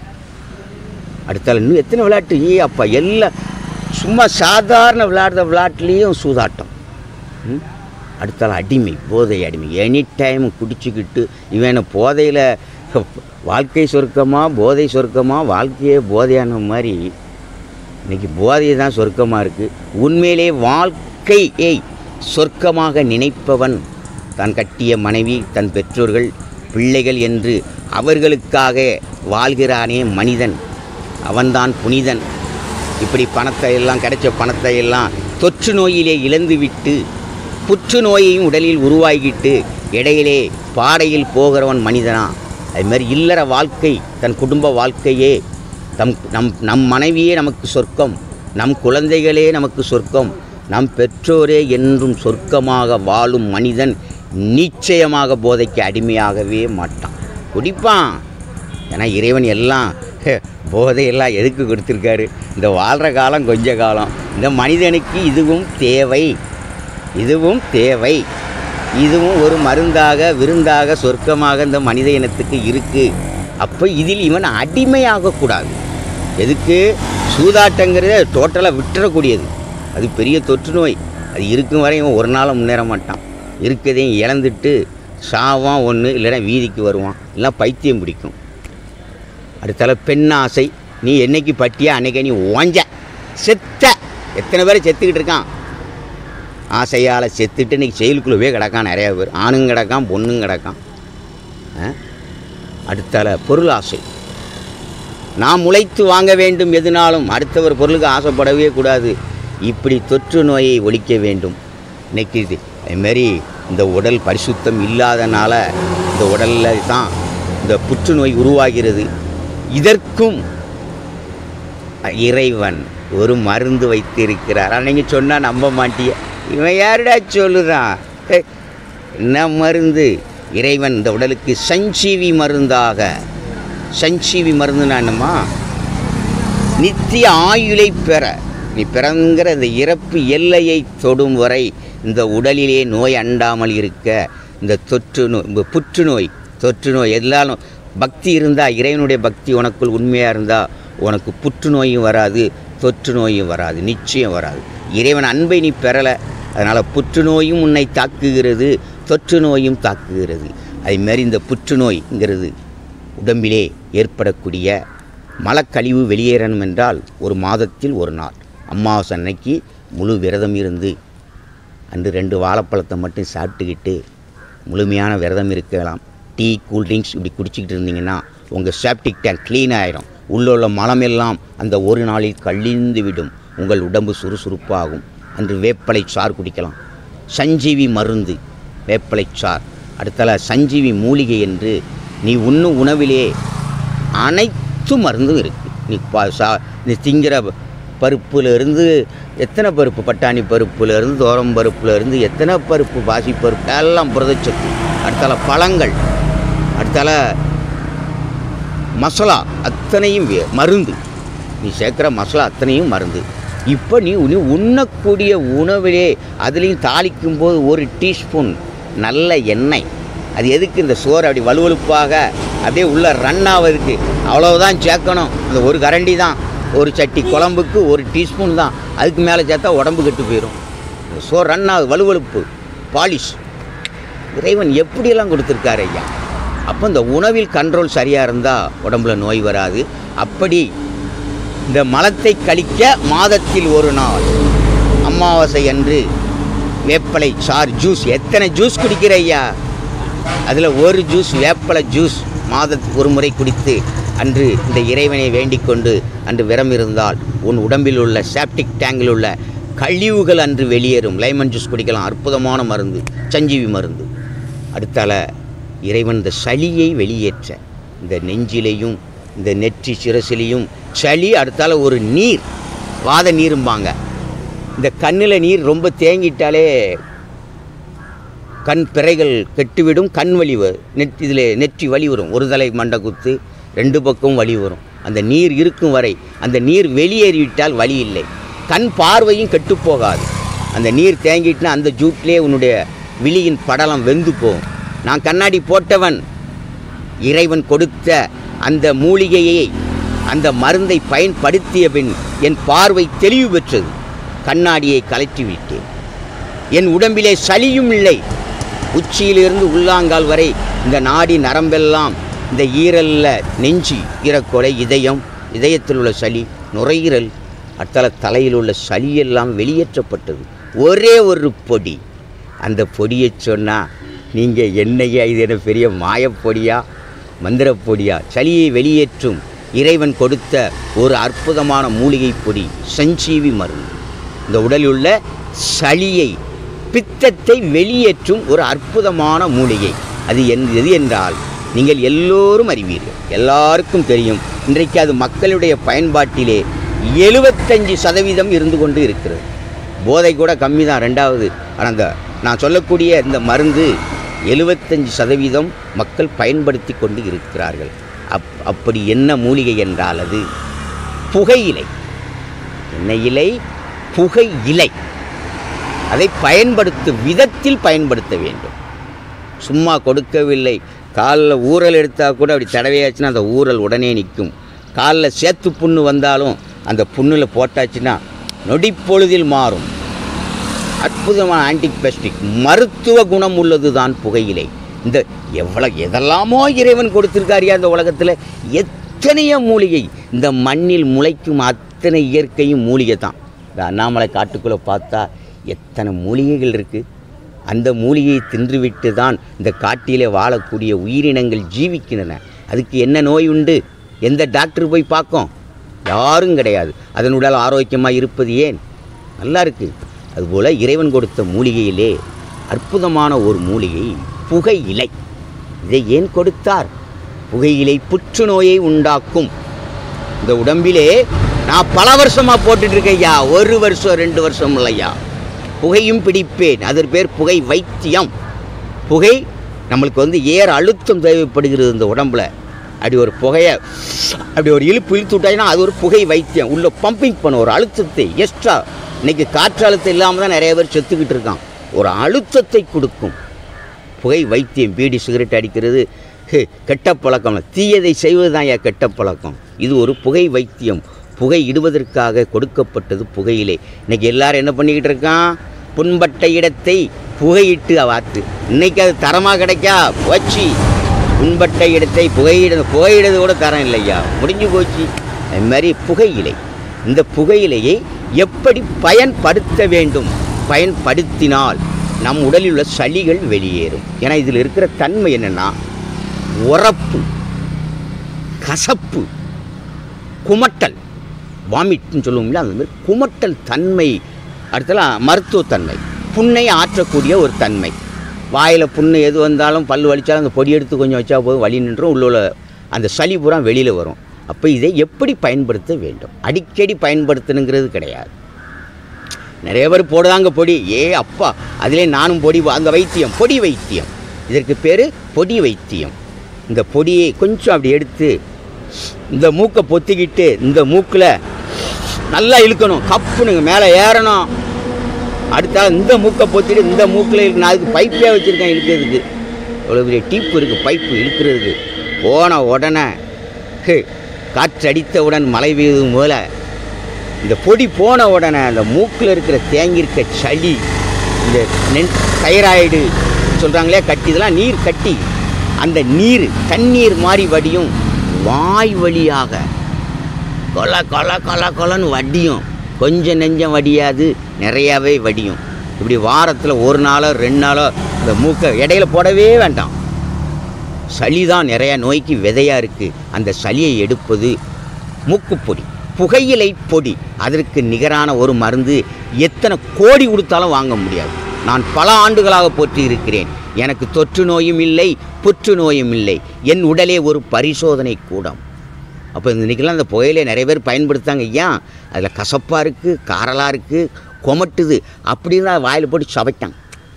Speaker 2: அடுத்தால இன்னும் எத்தனை விளையாட்டு ஏ அப்பா எல்லாம் சும்மா சாதாரண விளையாடுற விளையாட்டுலேயும் சூதாட்டம் ம்? அடுத்தால அடிமை போதை அடிமை எனி டைம் குடிச்சுக்கிட்டு இவனை போதையில் வாழ்க்கை சொர்க்கமா போதை சொர்க்கமா வாழ்க்கையே போதையான மாதிரி இன்னைக்கு போதை தான் சொர்க்கமாக இருக்குது உண்மையிலே வாழ்க்கையை சொர்க்கமாக நினைப்பவன் தான் கட்டிய மனைவி தன் பெற்றோர்கள் பிள்ளைகள் என்று அவர்களுக்காக வாழ்கிறானே மனிதன் அவன்தான் புனிதன் இப்படி பணத்தை எல்லாம் கிடைச்ச பணத்தை எல்லாம் தொற்று நோயிலே இழந்துவிட்டு புற்றுநோயையும் உடலில் உருவாகிட்டு இடையிலே பாடையில் போகிறவன் மனிதனா அது மாதிரி இல்லற வாழ்க்கை தன் குடும்ப வாழ்க்கையே தம் நம் நம் மனைவியே நமக்கு சொர்க்கம் நம் குழந்தைகளே நமக்கு சொர்க்கம் நம் பெற்றோரே என்றும் சொர்க்கமாக வாழும் மனிதன் நிச்சயமாக போதைக்கு அடிமையாகவே மாட்டான் குடிப்பான் ஏன்னா இறைவன் எல்லாம் ஹே, போதையெல்லாம் எதுக்கு கொடுத்துருக்காரு இந்த வாழ்கிற காலம் கொஞ்ச காலம் இந்த மனிதனுக்கு இதுவும் தேவை இதுவும் தேவை இதுவும் ஒரு மருந்தாக விருந்தாக சொர்க்கமாக இந்த மனித இனத்துக்கு இருக்குது அப்போ இதில் இவன் அடிமையாகக்கூடாது எதுக்கு சூதாட்டங்கிறத டோட்டலாக விட்டுறக்கூடியது அது பெரிய தொற்று நோய் அது இருக்கும் வரை இவன் ஒரு நாளும் முன்னேற மாட்டான் இருக்கதையும் இழந்துட்டு சாவான் ஒன்று இல்லைன்னா வீதிக்கு வருவான் இல்லை பைத்தியம் பிடிக்கும் அடுத்தால பெண் ஆசை நீ என்னைக்கு பட்டியா அன்னைக்கு நீ ஓஞ்ச செத்த எத்தனை பேர் செத்துக்கிட்டு இருக்கான் ஆசையால் செத்துட்டு இன்னைக்கு செயலுக்குள்ளவே கிடக்கான் நிறையா பேர் ஆணும் கிடக்கான் பொண்ணும் கிடக்கான் ஆ? அடுத்தால பொருள் ஆசை நாம் உழைத்து வாங்க வேண்டும் எதுனாலும் அடுத்தவர் பொருளுக்கு ஆசைப்படவே கூடாது இப்படி தொற்று நோயை ஒழிக்க வேண்டும் இன்னைக்கு இது அதுமாரி இந்த உடல் பரிசுத்தம் இல்லாதனால இந்த உடலில் தான் இந்த புற்றுநோய் உருவாகிறது இதற்கும் இறைவன் ஒரு மருந்து வைத்திருக்கிறார் ஆனால் நீங்கள் சொன்னால் நம்ப மாட்டிய இவன் யாருடா சொல்லுறான் ஹே, என்ன மருந்து இறைவன் இந்த உடலுக்கு சஞ்சீவி மருந்தாக சஞ்சீவி மருந்துனா என்னம்மா நித்திய ஆயுளை பெற நீ பிறங்கிற இந்த இறப்பு எல்லையை தொடும் வரை இந்த உடலிலே நோய் அண்டாமல் இருக்க இந்த தொற்று நோய் இந்த புற்றுநோய் தொற்று நோய் எல்லாரும் பக்தி இருந்தால் இறைவனுடைய பக்தி உனக்குள் உண்மையாக இருந்தால் உனக்கு புற்றுநோயும் வராது தொற்று நோயும் வராது நிச்சயம் வராது இறைவன் அன்பை நீ பெறலை அதனால் புற்றுநோயும் உன்னை தாக்குகிறது தொற்று நோயும் தாக்குகிறது அதுமாரி இந்த புற்றுநோய்ங்கிறது உடம்பிலே ஏற்படக்கூடிய மலக்கழிவு வெளியேறணும் என்றால் ஒரு மாதத்தில் ஒரு நாள் அமாவாசை அன்னைக்கு முழு விரதம் இருந்து அன்று ரெண்டு வாழைப்பழத்தை மட்டும் சாப்பிட்டுக்கிட்டு முழுமையான விரதம் இருக்கலாம் டீ கூல்ட்ரிங்க்ஸ் இப்படி குடிச்சிக்கிட்டு இருந்தீங்கன்னா உங்கள் சேப்டிக் டேங்க் க்ளீன் ஆயிரும் உள்ள உள்ள மலமெல்லாம் அந்த ஒரு நாளில் கழிந்து விடும் உங்கள் உடம்பு சுறுசுறுப்பாகும் அன்று வேப்பலை சாறு குடிக்கலாம் சஞ்சீவி மருந்து வேப்பலை சார் அடுத்தல சஞ்சீவி மூலிகை என்று நீ உண்ணும் உணவிலே அனைத்து மருந்தும் இருக்குது நீ பா சா நீ திங்கிற பருப்புல இருந்து எத்தனை பருப்பு பட்டாணி பருப்புல இருந்து தோரம் பருப்புல இருந்து எத்தனை பருப்பு பாசி பருப்பு எல்லாம் புரதச்சத்து அடுத்தால பழங்கள் அடுத்தால மசாலா அத்தனையும் வே- மருந்து நீ சேர்க்குற மசாலா அத்தனையும் மருந்து இப்போ நீ நீ உண்ணக்கூடிய உணவிலே அதுலேயும் தாளிக்கும் போது ஒரு டீஸ்பூன் நல்ல எண்ணெய் அது எதுக்கு இந்த சோறு அப்படி வலுவழுப்பாக அப்படியே உள்ள ரன் ஆவதுக்கு அவ்வளவுதான் சேர்க்கணும் அந்த ஒரு கரண்டி தான் ஒரு சட்டி குழம்புக்கு ஒரு டீஸ்பூன் தான் அதுக்கு மேலே சேர்த்தா உடம்பு கெட்டு போயிடும் இந்த சோறு ரன் ஆகுது வலுவழுப்பு பாலிஷ் இறைவன் எப்படியெல்லாம் கொடுத்துருக்காரு ஐயா அப்போ இந்த உணவில் கண்ட்ரோல் சரியாக இருந்தால் உடம்புல நோய் வராது அப்படி இந்த மலத்தை கழிக்க மாதத்தில் ஒரு நாள் அமாவாசை அன்று வேப்பலை சார் ஜூஸ் எத்தனை ஜூஸ் குடிக்கிற ஐயா அதில் ஒரு ஜூஸ் வேப்பலை ஜூஸ் மாதத்துக்கு ஒரு முறை குடித்து அன்று இந்த இறைவனை வேண்டிக் கொண்டு அன்று விரம் இருந்தால் உன் உடம்பில் உள்ள சாப்டிக் டேங்கில் உள்ள கழிவுகள் அன்று வெளியேறும் லைமன் ஜூஸ் குடிக்கலாம் அற்புதமான மருந்து சஞ்சீவி மருந்து அடுத்தால இறைவன் இந்த சளியை வெளியேற்ற இந்த நெஞ்சிலையும் இந்த நெற்றி சிரசிலையும் சளி அடுத்தால ஒரு நீர் வாத நீரும்பாங்க இந்த கண்ணில் நீர் ரொம்ப தேங்கிட்டாலே கண் பிறைகள் கெட்டுவிடும் கண் வலி வரும் நெட் இதில் நெற்றி வலி வரும் ஒரு தலை மண்டை குத்து ரெண்டு பக்கம் வலி வரும் அந்த நீர் இருக்கும் வரை அந்த நீர் வெளியேறிவிட்டால் வலி இல்லை கண் பார்வையும் கெட்டுப் போகாது அந்த நீர் தேங்கிட்டுனா அந்த ஜூட்லேயே உன்னுடைய விழியின் படலம் வெந்து போகும் நான் கண்ணாடி போட்டவன் இறைவன் கொடுத்த அந்த மூலிகையை அந்த மருந்தை பயன்படுத்திய பின் என் பார்வை தெளிவு பெற்றது கண்ணாடியை கலற்றி விட்டேன் என் உடம்பிலே சளியும் இல்லை உச்சியிலிருந்து உள்ளாங்கால் வரை இந்த நாடி நரம்பெல்லாம் இந்த ஈரல்ல நெஞ்சு ஈரக்கொலை இதயம் இதயத்தில் உள்ள சளி நுரையீரல் அத்தல தலையில் உள்ள சளியெல்லாம் வெளியேற்றப்பட்டது ஒரே ஒரு பொடி அந்த பொடியை சொன்னால் நீங்கள் என்னையா இது என்ன பெரிய மாயப்பொடியா மந்திரப்பொடியா சளியை வெளியேற்றும் இறைவன் கொடுத்த ஒரு அற்புதமான மூலிகை பொடி சஞ்சீவி மருந்து இந்த உடலில் உள்ள சளியை பித்தத்தை வெளியேற்றும் ஒரு அற்புதமான மூலிகை அது என் எது என்றால் நீங்கள் எல்லோரும் அறிவீர்கள் எல்லாருக்கும் தெரியும் இன்றைக்கு அது மக்களுடைய பயன்பாட்டிலே எழுபத்தஞ்சு சதவீதம் இருந்து கொண்டு இருக்கிறது போதை கூட கம்மி தான் ரெண்டாவது ஆனால் அந்த நான் சொல்லக்கூடிய இந்த மருந்து எழுபத்தஞ்சு சதவீதம் மக்கள் பயன்படுத்தி கொண்டு இருக்கிறார்கள் அப் அப்படி என்ன மூலிகை என்றால் அது புகையிலை என்ன இலை புகை இலை அதை பயன்படுத்தும் விதத்தில் பயன்படுத்த வேண்டும் சும்மா கொடுக்கவில்லை காலில் ஊறல் எடுத்தால் கூட அப்படி தடவையாச்சுன்னா அந்த ஊறல் உடனே நிற்கும் காலில் சேத்து புண்ணு வந்தாலும் அந்த புண்ணில் போட்டாச்சுன்னா நொடிப்பொழுதில் மாறும் அற்புதமான ஆன்டிபெஸ்டிக் மருத்துவ குணம் உள்ளது தான் புகையிலை இந்த எவ்வளோ எதெல்லாமோ இறைவன் கொடுத்திருக்காரியா இந்த உலகத்தில் எத்தனையோ மூலிகை இந்த மண்ணில் முளைக்கும் அத்தனை இயற்கையும் மூலிகை தான் இந்த அண்ணாமலை காட்டுக்குள்ளே பார்த்தா எத்தனை மூலிகைகள் இருக்குது அந்த மூலிகையை தின்றுவிட்டு தான் இந்த காட்டிலே வாழக்கூடிய உயிரினங்கள் ஜீவிக்கின்றன அதுக்கு என்ன நோய் உண்டு எந்த டாக்டர் போய் பார்க்கும் யாரும் கிடையாது அதன் உடல் ஆரோக்கியமாக இருப்பது ஏன் நல்லா இருக்குது அதுபோல் இறைவன் கொடுத்த மூலிகையிலே அற்புதமான ஒரு மூலிகை புகை இலை இதை ஏன் கொடுத்தார் புகையிலை புற்றுநோயை உண்டாக்கும் இந்த உடம்பிலே நான் பல வருஷமாக போட்டுட்டு இருக்கேன் ஐயா ஒரு வருஷம் ரெண்டு வருஷம் இல்லையா புகையும் பிடிப்பேன் அதற்கு பேர் புகை வைத்தியம் புகை நம்மளுக்கு வந்து ஏற அழுத்தம் தேவைப்படுகிறது இந்த உடம்புல அப்படி ஒரு புகையை அப்படி ஒரு இழுப்பு இழுத்து விட்டாச்சுன்னா அது ஒரு புகை வைத்தியம் உள்ள பம்பிங் பண்ண ஒரு அழுத்தத்தை எக்ஸ்ட்ரா இன்னைக்கு காற்று அழுத்தம் இல்லாமல் தான் நிறைய பேர் செத்துக்கிட்டு இருக்கான் ஒரு அழுத்தத்தை கொடுக்கும் புகை வைத்தியம் பீடி சிகரெட் அடிக்கிறது ஹே, கெட்ட பழக்கம் இல்ல. தீயதை செய்வது தான் ஏன் கெட்ட பழக்கம் இது ஒரு புகை வைத்தியம் புகை இடுவதற்காக கொடுக்கப்பட்டது புகையிலே இன்னைக்கு எல்லாரும் என்ன பண்ணிக்கிட்டு இருக்கான் புண்பட்ட இடத்தை புகையிட்டு வாத்து இன்னைக்கு அது தரமாக கிடைக்கா போச்சு புண்பட்ட இடத்தை புகையிட புகையிடுறது கூட தரம் இல்லையா முடிஞ்சு போச்சு அது மாதிரி புகையிலை இந்த புகையிலையை எப்படி பயன்படுத்த வேண்டும் பயன்படுத்தினால் நம் உடலில் உள்ள சளிகள் வெளியேறும் ஏன்னா இதில் இருக்கிற தன்மை என்னென்னா உரப்பு கசப்பு குமட்டல் வாமிட்னு சொல்லுவோம்ல அந்த மாதிரி குமட்டல் தன்மை அடுத்தலாம் மருத்துவத்தன்மை புண்ணை ஆற்றக்கூடிய ஒரு தன்மை வாயில் புண்ணு எது வந்தாலும் பல் வலிச்சாலும் அந்த பொடி எடுத்து கொஞ்சம் வச்சா போதும் வலி நின்றும் உள்ள உள்ள அந்த சளி பூரா வெளியில் வரும் அப்போ இதை எப்படி பயன்படுத்த வேண்டும் அடிக்கடி பயன்படுத்தணுங்கிறது கிடையாது நிறைய பேர் போடுதாங்க பொடி ஏ அப்பா அதிலே நானும் பொடி அந்த வைத்தியம் பொடி வைத்தியம் இதற்கு பேர் பொடி வைத்தியம் இந்த பொடியை கொஞ்சம் அப்படி எடுத்து இந்த மூக்கை பொத்திக்கிட்டு இந்த மூக்கில் நல்லா இழுக்கணும் கப்புனுங்க மேலே ஏறணும் அடுத்த இந்த மூக்கை பொத்திட்டு இந்த மூக்கில் இருக்கு நான் அதுக்கு பைப்பே வச்சுருக்கேன் இழுக்கிறதுக்கு இவ்வளோ பெரிய டீப்பு இருக்குது பைப்பு இழுக்கிறதுக்கு போன உடனே ஹே, காற்றடித்தவுடன் மழை பெய்யும் போல இந்த பொடி போன உடனே அந்த மூக்கில் இருக்கிற தேங்கியிருக்க சளி இந்த நென் தைராய்டு சொல்கிறாங்களே கட்டி இதெல்லாம் நீர் கட்டி அந்த நீர் தண்ணீர் மாதிரி வடியும் வாய் வழியாக கொல கொல கொல கொலன்னு வடியும் கொஞ்சம் நெஞ்சம் வடியாது நிறையாவே வடியும் இப்படி வாரத்தில் ஒரு நாளோ ரெண்டு நாளோ இந்த மூக்கை இடையில போடவே வேண்டாம் சளி தான் நிறையா நோய்க்கு விதையாக இருக்குது அந்த சளியை எடுப்பது மூக்குப்பொடி புகையிலை பொடி அதற்கு நிகரான ஒரு மருந்து எத்தனை கோடி கொடுத்தாலும் வாங்க முடியாது நான் பல ஆண்டுகளாக போற்றி இருக்கிறேன் எனக்கு தொற்று நோயும் இல்லை புற்று நோயும் இல்லை என் உடலே ஒரு பரிசோதனை கூடம் அப்போ இன்றைக்கெல்லாம் அந்த புகையிலே நிறைய பேர் பயன்படுத்தாங்க ஏன் அதில் கசப்பாக இருக்குது காரலாக இருக்குது கொமட்டுது அப்படின்னு அதை வாயில் போட்டு சவைட்டாங்க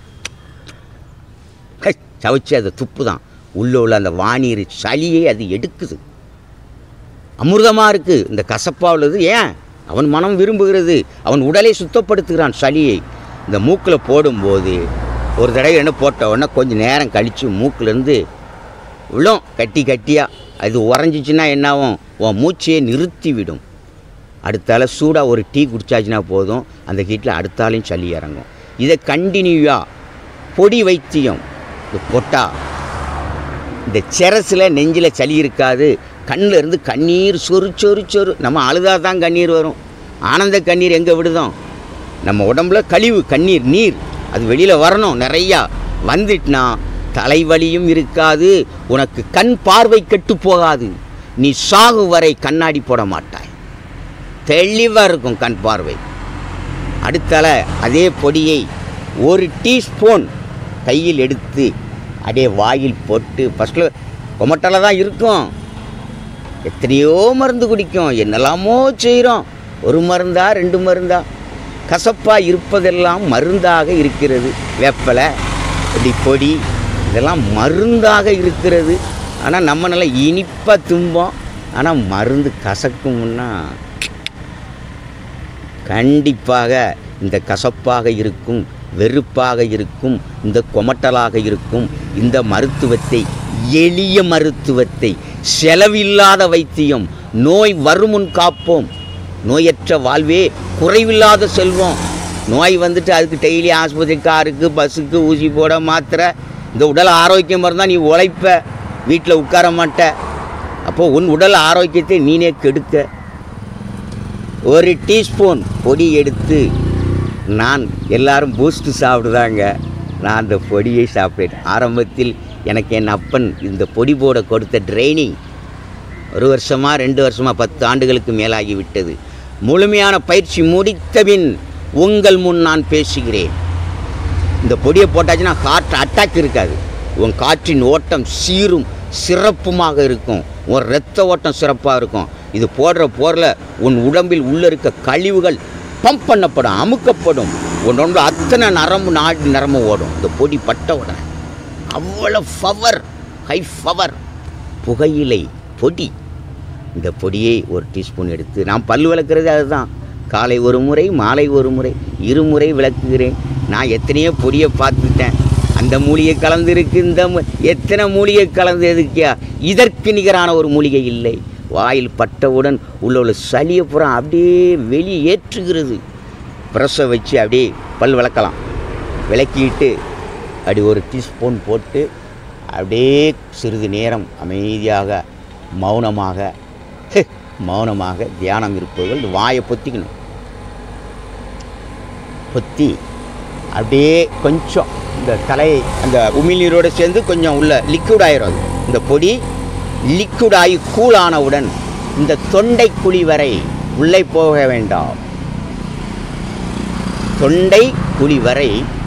Speaker 2: ஹை, சவைச்சு அது துப்பு தான் உள்ளே உள்ள அந்த வாநீர் சளியை அது எடுக்குது அமிர்தமாக இருக்குது இந்த கசப்பாக உள்ளது ஏன் அவன் மனம் விரும்புகிறது அவன் உடலை சுத்தப்படுத்துகிறான் சளியை இந்த மூக்கில் போடும்போது ஒரு தடவை என்ன போட்ட உடனே கொஞ்சம் நேரம் கழித்து மூக்கிலேருந்து விழும் கட்டி கட்டியாக அது உறைஞ்சிச்சின்னா என்னாகும் உன் மூச்சையை நிறுத்தி விடும் அடுத்தால சூடாக ஒரு டீ குடிச்சாச்சுன்னா போதும் அந்த ஹீட்டில் அடுத்தாலையும் சளி இறங்கும் இதை கண்டினியூவாக பொடி வைத்தியம் இது போட்டா இந்த செரஸில் நெஞ்சில் சளி இருக்காது கண்ணில் இருந்து கண்ணீர் சொரு சொரு சொரு நம்ம அழுதா தான் கண்ணீர் வரும் ஆனந்த கண்ணீர் எங்கே விடுதோம் நம்ம உடம்புல கழிவு கண்ணீர் நீர் அது வெளியில் வரணும் நிறையா வந்துட்டுனா தலைவலியும் இருக்காது உனக்கு கண் பார்வை கெட்டு போகாது நீ சாகு வரை கண்ணாடி போட மாட்டாய் தெளிவாக இருக்கும் கண் பார்வை அடுத்தால அதே பொடியை ஒரு டீஸ்பூன் கையில் எடுத்து அப்படியே வாயில் போட்டு ஃபஸ்ட்டில் கொமட்டல தான் இருக்கும் எத்தனையோ மருந்து குடிக்கும் என்னெல்லாமோ செய்கிறோம் ஒரு மருந்தா ரெண்டு மருந்தா கசப்பாக இருப்பதெல்லாம் மருந்தாக இருக்கிறது வேப்பலை இப்படி பொடி இதெல்லாம் மருந்தாக இருக்கிறது ஆனால் நம்ம நல்லா இனிப்பாக தும்போம் ஆனால் மருந்து கசக்கும்னா கண்டிப்பாக இந்த கசப்பாக இருக்கும் வெறுப்பாக இருக்கும் இந்த கொமட்டலாக இருக்கும் இந்த மருத்துவத்தை எளிய மருத்துவத்தை செலவில்லாத வைத்தியம் நோய் வருமுன் காப்போம் நோயற்ற வாழ்வே குறைவில்லாத செல்வம் நோய் வந்துட்டு அதுக்கு டெய்லி ஆஸ்பத்திரி காருக்கு பஸ்ஸுக்கு ஊசி போட மாத்திரை இந்த உடல் ஆரோக்கியமாக இருந்தால் நீ உழைப்ப வீட்டில் உட்கார மாட்ட அப்போ உன் உடல் ஆரோக்கியத்தை நீனே கெடுக்க ஒரு டீஸ்பூன் பொடி எடுத்து நான் எல்லாரும் பூஸ்ட்டு சாப்பிடுதாங்க நான் அந்த பொடியை சாப்பிட்டேன் ஆரம்பத்தில் எனக்கு என் அப்பன் இந்த பொடி போட கொடுத்த ட்ரைனிங் ஒரு வருஷமாக ரெண்டு வருஷமாக பத்து ஆண்டுகளுக்கு மேலாகி விட்டது முழுமையான பயிற்சி முடித்தபின் உங்கள் முன் நான் பேசுகிறேன் இந்த பொடியை போட்டாச்சுன்னா ஹார்ட் அட்டாக் இருக்காது உன் காற்றின் ஓட்டம் சீரும் சிறப்புமாக இருக்கும் உன் இரத்த ஓட்டம் சிறப்பாக இருக்கும் இது போடுற போரில் உன் உடம்பில் உள்ள இருக்க கழிவுகள் பம்ப் பண்ணப்படும் அமுக்கப்படும் உன் உடம்புல அத்தனை நரம்பு நாடி நரம்பு ஓடும் இந்த பொடி பட்ட உடனே அவ்வளோ பவர் ஹை பவர் புகையிலை பொடி இந்த பொடியை ஒரு டீஸ்பூன் எடுத்து நான் பல் விளக்குறது அதுதான் காலை ஒரு முறை மாலை ஒரு முறை இருமுறை விளக்குகிறேன் நான் எத்தனையோ பொடியை பார்த்துட்டேன் அந்த மூலிகை கலந்துருக்கு இந்த மூ- எத்தனை மூலிகை கலந்து எதுக்கியா இதற்கு நிகரான ஒரு மூலிகை இல்லை வாயில் பட்டவுடன் உள்ள உள்ள சளியை பூரா அப்படியே வெளியேற்றுகிறது ப்ரெஷ்ஷை வச்சு அப்படியே பல் விளக்கலாம் விளக்கிட்டு அப்படி ஒரு டீஸ்பூன் போட்டு அப்படியே சிறிது நேரம் அமைதியாக மௌனமாக ஹே, மௌனமாக தியானம் இருப்பவர்கள் இந்த வாயை பொத்திக்கணும் பொத்தி அப்படியே கொஞ்சம் இந்த தலையை அந்த உமிழ்நீரோடு சேர்ந்து கொஞ்சம் உள்ள லிக்விட் ஆயிரும் அது. இந்த பொடி லிக்விட் ஆகி கூலானவுடன் இந்த தொண்டை குழி வரை உள்ளே போக வேண்டாம் தொண்டை குழி வரை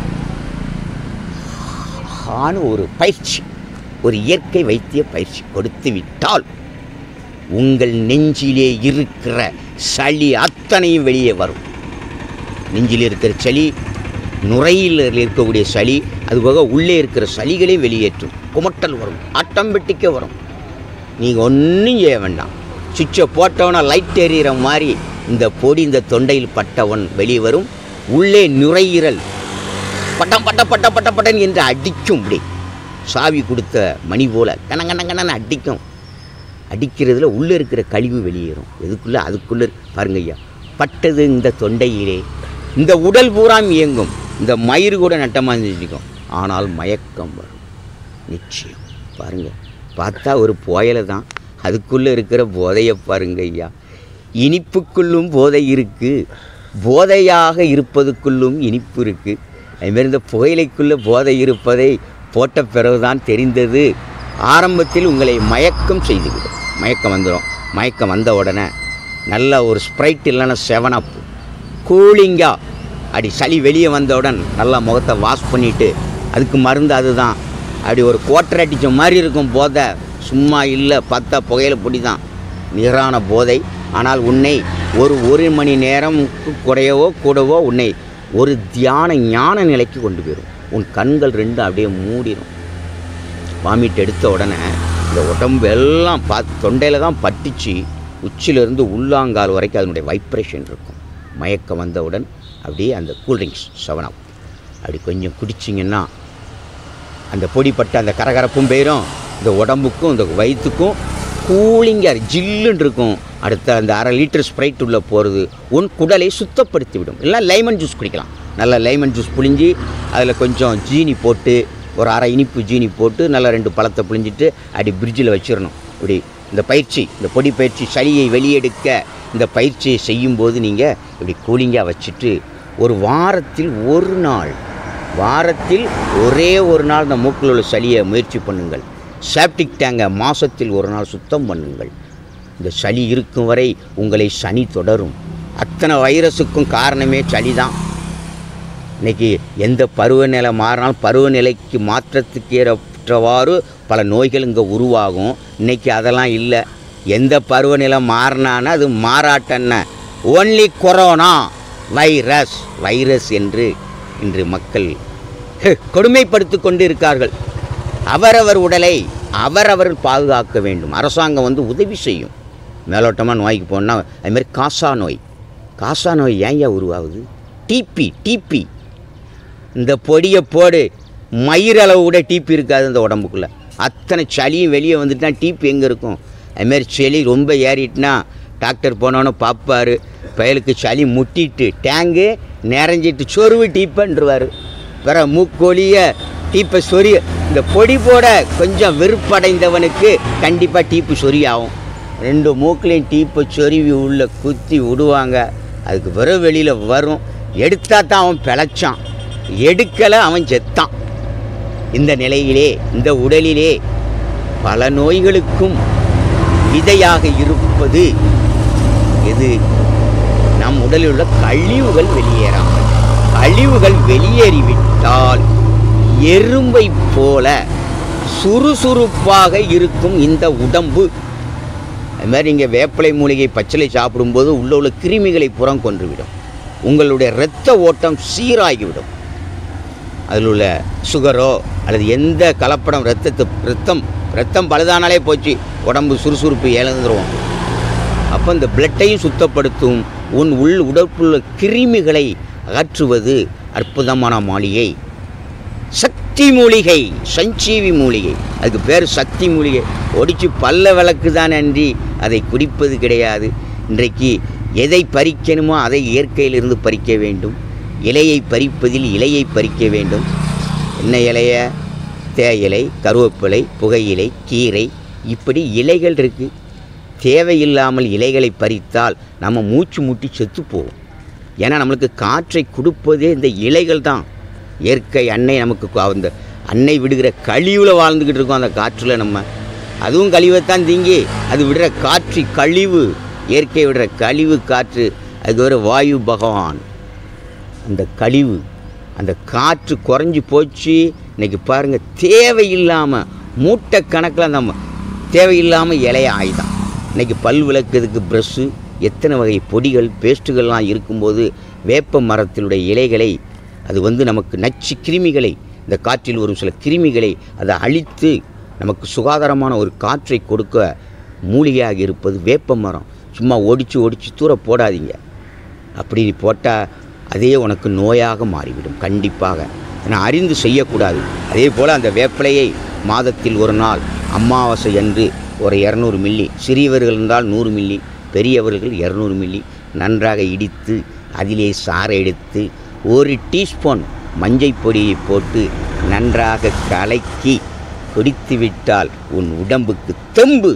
Speaker 2: ஆன ஒரு பயிற்சி ஒரு இயற்கை வைத்திய பயிற்சி கொடுத்து விட்டால் உங்கள் நெஞ்சிலே இருக்கிற சளி அத்தனையும் வெளியே வரும் நெஞ்சில் இருக்கிற சளி நுரையில் இருக்கக்கூடிய சளி அதுபோக உள்ளே இருக்கிற சளிகளையும் வெளியேற்றும் குமட்டல் வரும் ஆட்டோமேட்டிக்காக வரும் நீங்கள் ஒன்றும் செய்ய வேண்டாம் சுவிட்சை போட்டவன லைட் எறிகிற மாதிரி இந்த பொடி இந்த தொண்டையில் பட்டவன் வெளியே வரும் உள்ளே நுரையீரல் பட்டம் பட்ட பட்ட பட்ட பட்டன் என்று அடிக்கும் இப்படி சாவி கொடுத்த மணி போல கணங்கணங்கன்னு அடிக்கும் அடிக்கிறதுல உள்ளே இருக்கிற கழிவு வெளியேறும் எதுக்குள்ளே அதுக்குள்ளே பாருங்க ஐயா பட்டது இந்த தொண்டையிலே இந்த உடல் பூராம் இயங்கும் இந்த மயிறு கூட நட்டமாக செஞ்சுக்கும் ஆனால் மயக்கம் வரும் நிச்சயம் பாருங்க பார்த்தா ஒரு புயலை தான் அதுக்குள்ளே இருக்கிற போதையை பாருங்க ஐயா இனிப்புக்குள்ளும் போதை இருக்குது போதையாக இருப்பதுக்குள்ளும் இனிப்பு இருக்குது அதுமாரி இந்த புகையிலைக்குள்ளே போதை இருப்பதை போட்ட பிறகுதான் தெரிந்தது ஆரம்பத்தில் உங்களை மயக்கம் செய்துவிடும் மயக்கம் வந்துடும் மயக்கம் வந்த உடனே நல்ல ஒரு ஸ்ப்ரைட் இல்லைன்னா செவன் அப் கூலிங்காக அடி சளி வெளியே வந்தவுடன் நல்லா முகத்தை வாஷ் பண்ணிவிட்டு அதுக்கு மருந்து அதுதான் அப்படி ஒரு கோட்டர் அடித்த மாதிரி இருக்கும் போதை சும்மா இல்லை பத்தா புகையில பொடி தான் நிகரான போதை ஆனால் உன்னை ஒரு ஒரு மணி நேரம் குறையவோ கூடவோ உன்னை ஒரு தியான ஞான நிலைக்கு கொண்டு போயிடும் உன் கண்கள் ரெண்டும் அப்படியே மூடிடும் வாமிட் எடுத்த உடனே இந்த உடம்பு எல்லாம் பார்த்து தொண்டையில் தான் பட்டுச்சு உச்சியிலிருந்து உள்ளாங்கால் வரைக்கும் அதனுடைய வைப்ரேஷன் இருக்கும் மயக்கம் வந்தவுடன் அப்படியே அந்த கூல்ட்ரிங்க்ஸ் செவன் அப் அப்படி கொஞ்சம் குடிச்சிங்கன்னா அந்த பொடிப்பட்ட அந்த கரகரப்பும் போயிடும் இந்த உடம்புக்கும் இந்த வயிற்றுக்கும் கூலிங்காக ஜில்லுன்னு இருக்கும் அடுத்த அந்த அரை லிட்டர் ஸ்ப்ரைட் உள்ளே போகிறது உன் குடலை சுத்தப்படுத்தி விடும் இல்லை லைமன் ஜூஸ் குடிக்கலாம் நல்லா லைமன் ஜூஸ் புழிஞ்சி அதில் கொஞ்சம் ஜீனி போட்டு ஒரு அரை இனிப்பு ஜீனி போட்டு நல்லா ரெண்டு பழத்தை புழிஞ்சிட்டு அப்படி பிரிட்ஜில் வச்சிடணும் இப்படி இந்த பயிற்சி இந்த பொடி பயிற்சி சளியை வெளியெடுக்க இந்த பயிற்சியை செய்யும்போது நீங்கள் இப்படி கூலிங்காக வச்சுட்டு ஒரு வாரத்தில் ஒரு நாள் வாரத்தில் ஒரே ஒரு நாள் இந்த மூக்கில் உள்ள சளியை முயற்சி பண்ணுங்கள் சேப்டிக் டேங்கை மாதத்தில் ஒரு நாள் சுத்தம் பண்ணுங்கள் இந்த சளி இருக்கும் வரை உங்களை சனி தொடரும் அத்தனை வைரஸுக்கும் காரணமே சளி தான் இன்னைக்கு எந்த பருவநிலை மாறினாலும் பருவநிலைக்கு மாற்றத்துக்கு ஏற்றவாறு பல நோய்கள் இங்கே உருவாகும் இன்னைக்கு அதெல்லாம் இல்லை எந்த பருவநிலை மாறினானா அது மாறாட்டன்ன ஒன்லி கொரோனா வைரஸ் வைரஸ் என்று இன்று மக்கள் கொடுமைப்படுத்தி கொண்டு இருக்கார்கள் அவரவர் உடலை அவரவர் பாதுகாக்க வேண்டும் அரசாங்கம் வந்து உதவி செய்யும் மேலோட்டமாக நோய்க்கு போனால் அதுமாதிரி காசா நோய் காசா நோய் ஏன்யா உருவாகுது டிபி டிபி இந்த பொடியை போடு மயிரளவு கூட டிபி இருக்காது இந்த உடம்புக்குள்ளே அத்தனை சளியும் வெளியே வந்துட்டுனா டிபி எங்கே இருக்கும் அதுமாரி சளி ரொம்ப ஏறிட்டுனா டாக்டர் போனோன்னு பார்ப்பாரு பயலுக்கு சளி முட்டிட்டு டேங்கு நிறைஞ்சிட்டு சொருவு டீப்பன்றுவார் வேற மூக்கொலிய டீப்பை சொறி இந்த பொடி போட கொஞ்சம் வெறுப்படைந்தவனுக்கு கண்டிப்பாக டீப்பு சொரியாகும் ரெண்டு மூக்குலையும் டீப்பை சொருவி உள்ள குத்தி விடுவாங்க அதுக்கு வெறும் வெளியில் வரும் எடுத்தா தான் அவன் பிழைச்சான் எடுக்கலை அவன் செத்தான் இந்த நிலையிலே இந்த உடலிலே பல நோய்களுக்கும் விதையாக இருப்பது எது நம் உடலில் உள்ள கழிவுகள் வெளியேறாமல் கழிவுகள் வெளியேறிவிட்டால் எறும்பை போல சுறுசுறுப்பாக இருக்கும் இந்த உடம்பு அது மாதிரி நீங்கள் வேப்பிலை மூலிகை பச்சிலை சாப்பிடும்போது உள்ள உள்ள கிருமிகளை புறம் கொன்றுவிடும் உங்களுடைய இரத்த ஓட்டம் சீராகிவிடும் அதில் உள்ள சுகரோ அல்லது எந்த கலப்படம் ரத்தத்து ரத்தம் ரத்தம் பழுதானாலே போச்சு உடம்பு சுறுசுறுப்பு இழந்துருவோம் அப்போ இந்த பிளட்டையும் சுத்தப்படுத்தும் உன் உள் உடற்புள்ள கிருமிகளை அகற்றுவது அற்புதமான மாளிகை சக்தி மூலிகை சஞ்சீவி மூலிகை அதுக்கு பேர் சக்தி மூலிகை ஒடிச்சு பல்ல விளக்கு தான் அன்றி அதை குடிப்பது கிடையாது இன்றைக்கு எதை பறிக்கணுமோ அதை இயற்கையிலிருந்து பறிக்க வேண்டும் இலையை பறிப்பதில் இலையை பறிக்க வேண்டும் என்ன இலைய தேயிலை கருவேப்பிலை புகையிலை கீரை இப்படி இலைகள் இருக்குது தேவையில்லாமல் இலைகளை பறித்தால் நம்ம மூச்சு முட்டி செத்து போவோம் ஏன்னா நம்மளுக்கு காற்றை கொடுப்பதே இந்த இலைகள் தான் இயற்கை அன்னை நமக்கு கு- அந்த அன்னை விடுகிற கழிவில் வாழ்ந்துக்கிட்டு இருக்கோம் அந்த காற்றில் நம்ம அதுவும் கழிவைத்தான் திங்கி அது விடுற காற்று கழிவு இயற்கை விடுற கழிவு காற்று அதுக்கு ஒரு வாயு பகவான் அந்த கழிவு அந்த காற்று குறைஞ்சி போச்சு இன்னைக்கு பாருங்கள் தேவையில்லாமல் மூட்டை கணக்கில் அந்த ம- தேவையில்லாமல் இலைய ஆயுதம் இன்னைக்கு பல் விளக்குறதுக்கு ப்ரஷ்ஷு எத்தனை வகை பொடிகள் பேஸ்ட்டுகள்லாம் இருக்கும்போது வேப்ப மரத்தினுடைய இலைகளை அது வந்து நமக்கு நச்சு கிருமிகளை இந்த காற்றில் வரும் சில கிருமிகளை அதை அழித்து நமக்கு சுகாதாரமான ஒரு காற்றை கொடுக்க மூலிகையாக இருப்பது வேப்ப மரம் சும்மா ஒடிச்சு ஒடிச்சு தூர போடாதீங்க அப்படி நீ போட்டால் அதே உனக்கு நோயாக மாறிவிடும் கண்டிப்பாக நான் அறிந்து செய்யக்கூடாது அதே போல் அந்த வேப்பிலையை மாதத்தில் ஒரு நாள் அமாவாசை அன்று ஒரு இரநூறு மில்லி சிறியவர்கள் இருந்தால் நூறு மில்லி பெரியவர்கள் இரநூறு மில்லி நன்றாக இடித்து அதிலே சாறை எடுத்து ஒரு டீஸ்பூன் மஞ்சை பொடியை போட்டு நன்றாக கலக்கி குடித்து விட்டால் உன் உடம்புக்கு தெம்பு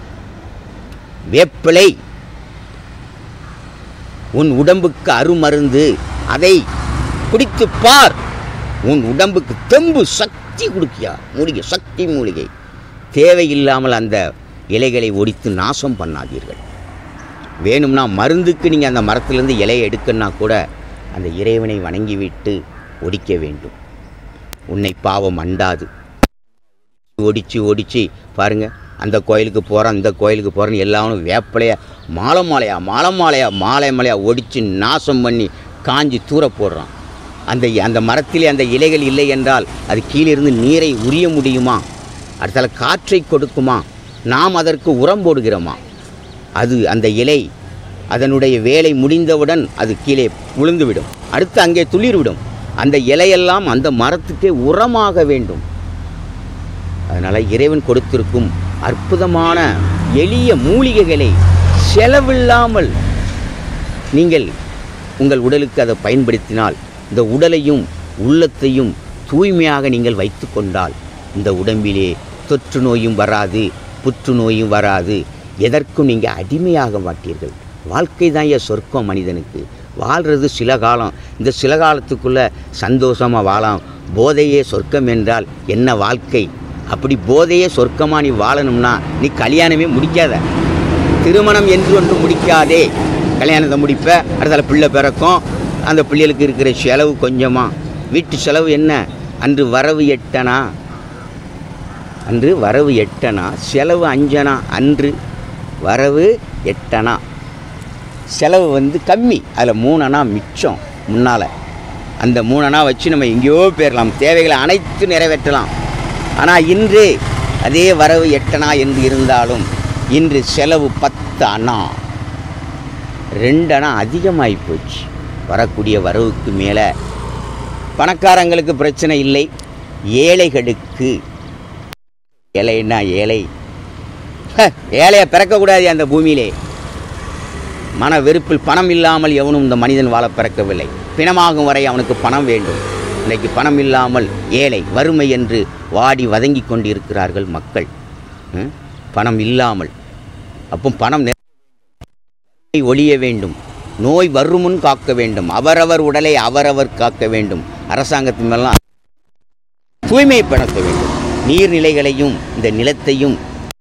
Speaker 2: வேப்பிலை உன் உடம்புக்கு அருமருந்து அதை குடித்து பார் உன் உடம்புக்கு தெம்பு சக்தி கொடுக்கியா மூலிகை சக்தி மூலிகை தேவையில்லாமல் அந்த இலைகளை ஒடித்து நாசம் பண்ணாதீர்கள் வேணும்னா மருந்துக்கு நீங்கள் அந்த மரத்திலிருந்து இலையை எடுக்கணும்னா கூட அந்த இறைவனை வணங்கிவிட்டு ஒடிக்க வேண்டும் உன்னை பாவம் அண்டாது ஒடிச்சு ஒடிச்சு பாருங்க அந்த கோயிலுக்கு போகிறோம் இந்த கோயிலுக்கு போகிறோன்னு எல்லாரும் வேப்பலையா மாலை மாலையா மாலை மாலையா மாலை மாலையா ஒடிச்சு நாசம் பண்ணி காஞ்சி தூர போடுறான் அந்த அந்த மரத்திலே அந்த இலைகள் இல்லை என்றால் அது கீழிருந்து நீரை உரிய முடியுமா அடுத்தால காற்றை கொடுக்குமா நாம் அதற்கு உரம் போடுகிறோமா அது அந்த இலை அதனுடைய வேலை முடிந்தவுடன் அது கீழே விழுந்துவிடும் அடுத்து அங்கே துளிர்விடும் அந்த இலையெல்லாம் அந்த மரத்துக்கே உரமாக வேண்டும் அதனால் இறைவன் கொடுத்திருக்கும் அற்புதமான எளிய மூலிகைகளை செலவில்லாமல் நீங்கள் உங்கள் உடலுக்கு அதை பயன்படுத்தினால் இந்த உடலையும் உள்ளத்தையும் தூய்மையாக நீங்கள் வைத்து கொண்டால் இந்த உடம்பிலே தொற்று நோயும் வராது புற்றுநோயும் வராது எதற்கும் நீங்கள் அடிமையாக மாட்டீர்கள் வாழ்க்கை தான் ஏன் சொர்க்கம் மனிதனுக்கு வாழ்கிறது சில காலம் இந்த சில காலத்துக்குள்ளே சந்தோஷமாக வாழலாம் போதையே சொர்க்கம் என்றால் என்ன வாழ்க்கை அப்படி போதையே சொர்க்கமாக நீ வாழணும்னா நீ கல்யாணமே முடிக்காத திருமணம் என்று ஒன்று முடிக்காதே கல்யாணத்தை முடிப்ப அடுத்தால பிள்ளை பிறக்கும் அந்த பிள்ளைகளுக்கு இருக்கிற செலவு கொஞ்சமாக வீட்டு செலவு என்ன அன்று வரவு எட்டனா அன்று வரவு எட்டனா செலவு அஞ்சனா அன்று வரவு எட்டனா செலவு வந்து கம்மி அதில் மூணனா மிச்சம் முன்னால் அந்த மூணனா வச்சு நம்ம எங்கேயோ போயிடலாம் தேவைகளை அனைத்து நிறைவேற்றலாம் ஆனால் இன்று அதே வரவு எட்டனா என்று இருந்தாலும் இன்று செலவு பத்து அணா ரெண்டு அணா அதிகமாகி போச்சு வரக்கூடிய வரவுக்கு மேலே பணக்காரங்களுக்கு பிரச்சனை இல்லை ஏழைகளுக்கு ஏழைன்னா ஏழை ஹ, ஏழையை பிறக்கக்கூடாது அந்த பூமியிலே மன வெறுப்பில் பணம் இல்லாமல் எவனும் இந்த மனிதன் வாழ பிறக்கவில்லை பிணமாகும் வரை அவனுக்கு பணம் வேண்டும் இன்னைக்கு பணம் இல்லாமல் ஏழை வறுமை என்று வாடி வதங்கி கொண்டிருக்கிறார்கள் மக்கள் ம்? பணம் இல்லாமல் அப்போ பணம் நிறை- ஒழிய வேண்டும் நோய் வருமுன் காக்க வேண்டும் அவரவர் உடலை அவரவர் காக்க வேண்டும் அரசாங்கத்தின் மேலாம் தூய்மைப்படுத்த வேண்டும் நீர்நிலைகளையும் இந்த நிலத்தையும்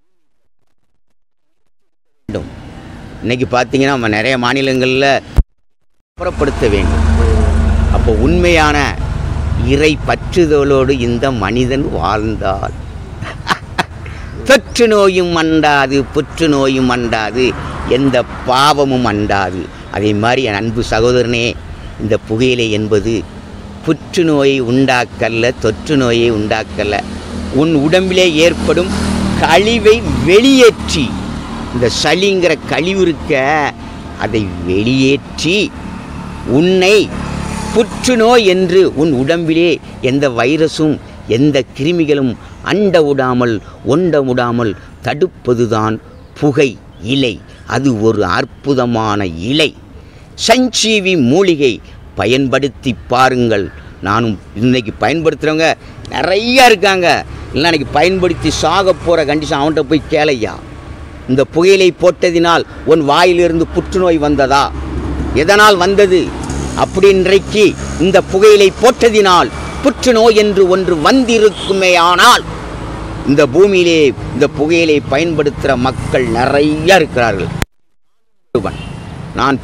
Speaker 2: வேண்டும் இன்னைக்கு பார்த்தீங்கன்னா நம்ம நிறைய மாநிலங்களில் புறப்படுத்த வேண்டும் அப்போ உண்மையான இறை பற்றுதலோடு இந்த மனிதன் வாழ்ந்தால் தொற்று நோயும் அண்டாது புற்று நோயும் அண்டாது எந்த பாவமும் அண்டாது அதே மாதிரி என் அன்பு சகோதரனே இந்த புகையிலை என்பது புற்றுநோயை உண்டாக்கல்ல தொற்று நோயை உண்டாக்கல்ல உன் உடம்பிலே ஏற்படும் கழிவை வெளியேற்றி இந்த சளிங்கிற கழிவு இருக்க அதை வெளியேற்றி உன்னை புற்றுநோய் என்று உன் உடம்பிலே எந்த வைரஸும் எந்த கிருமிகளும் அண்ட விடாமல் ஒண்ட விடாமல் தடுப்பதுதான் புகை இலை அது ஒரு அற்புதமான இலை சஞ்சீவி மூலிகை பயன்படுத்தி பாருங்கள் நானும் இன்னைக்கு பயன்படுத்துகிறவங்க நிறையா இருக்காங்க இல்லை இன்னைக்கு பயன்படுத்தி சாக போகிற கண்டிஷன் அவன்கிட்ட போய் கேளையா இந்த புகையிலை போட்டதினால் உன் வாயிலிருந்து புற்றுநோய் வந்ததா எதனால் வந்தது அப்படி இன்றைக்கு இந்த புகையிலை போட்டதினால் புற்றுநோய் என்று ஒன்று வந்திருக்குமேயானால் இந்த பூமியிலே இந்த புகையிலை பயன்படுத்துகிற மக்கள் நிறைய இருக்கிறார்கள் ஒருவன். நான்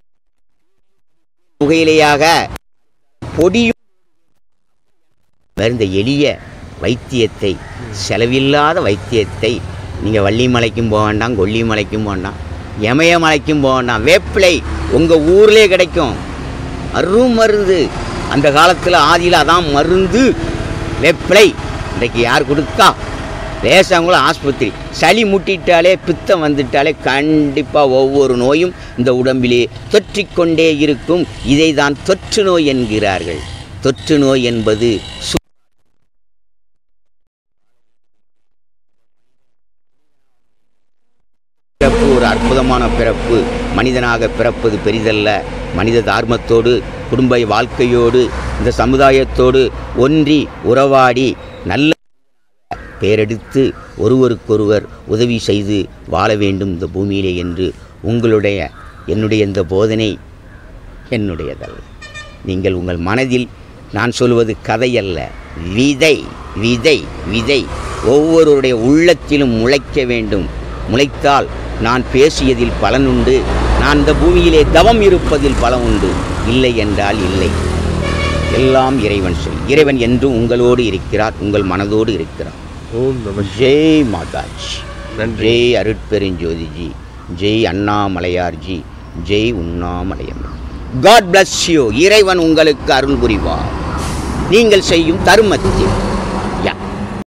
Speaker 2: புகையிலையாக பொடியும் இந்த எளிய வைத்தியத்தை செலவில்லாத வைத்தியத்தை நீங்கள் வள்ளிமலைக்கும் போக வேண்டாம் கொல்லிமலைக்கும் போக வேண்டாம் எமயமலைக்கும் போக வேண்டாம் வேப்பிலை உங்கள் ஊர்லேயே கிடைக்கும் அரும் மருந்து அந்த காலத்தில் ஆதியில் அதான் மருந்து வேப்பிலை இன்றைக்கு யார் கொடுக்கா லேசாங்களும் ஆஸ்பத்திரி சளி முட்டிட்டாலே பித்தம் வந்துட்டாலே கண்டிப்பாக ஒவ்வொரு நோயும் இந்த உடம்பிலே தொற்றிக்கொண்டே இருக்கும் இதை தான் தொற்று நோய் என்கிறார்கள் தொற்று நோய் என்பது சு- பிறப்பு ஒரு அற்புதமான பிறப்பு மனிதனாக பிறப்பது பெரிதல்ல மனித தார்மத்தோடு குடும்ப வாழ்க்கையோடு இந்த சமுதாயத்தோடு ஒன்றி உறவாடி நல்ல பேரெடுத்து ஒருவருக்கொருவர் உதவி செய்து வாழ வேண்டும் இந்த பூமியிலே என்று உங்களுடைய என்னுடைய இந்த போதனை என்னுடையதல்ல நீங்கள் உங்கள் மனதில் நான் சொல்வது கதையல்ல விதை விதை விதை ஒவ்வொருவருடைய உள்ளத்திலும் முளைக்க வேண்டும் முளைத்தால் நான் பேசியதில் பலனுண்டு நான் இந்த பூமியிலே தவம் இருப்பதில் பலன் உண்டு இல்லை என்றால் இல்லை எல்லாம் இறைவன் சொல் இறைவன் என்றும் உங்களோடு இருக்கிறார் உங்கள் மனதோடு இருக்கிறார்
Speaker 1: ஓம் நம
Speaker 2: ஜெய் மாதாஜி
Speaker 1: நன்றி
Speaker 2: ஜெய் அருட்பெருஞ்சோதிஜி ஜெய் அண்ணாமலையார்ஜி ஜெய் உண்ணாமலையம் காட் bless யூ இறைவன் உங்களுக்கு அருள் புரிவார் நீங்கள் செய்யும் தர்மத்தில்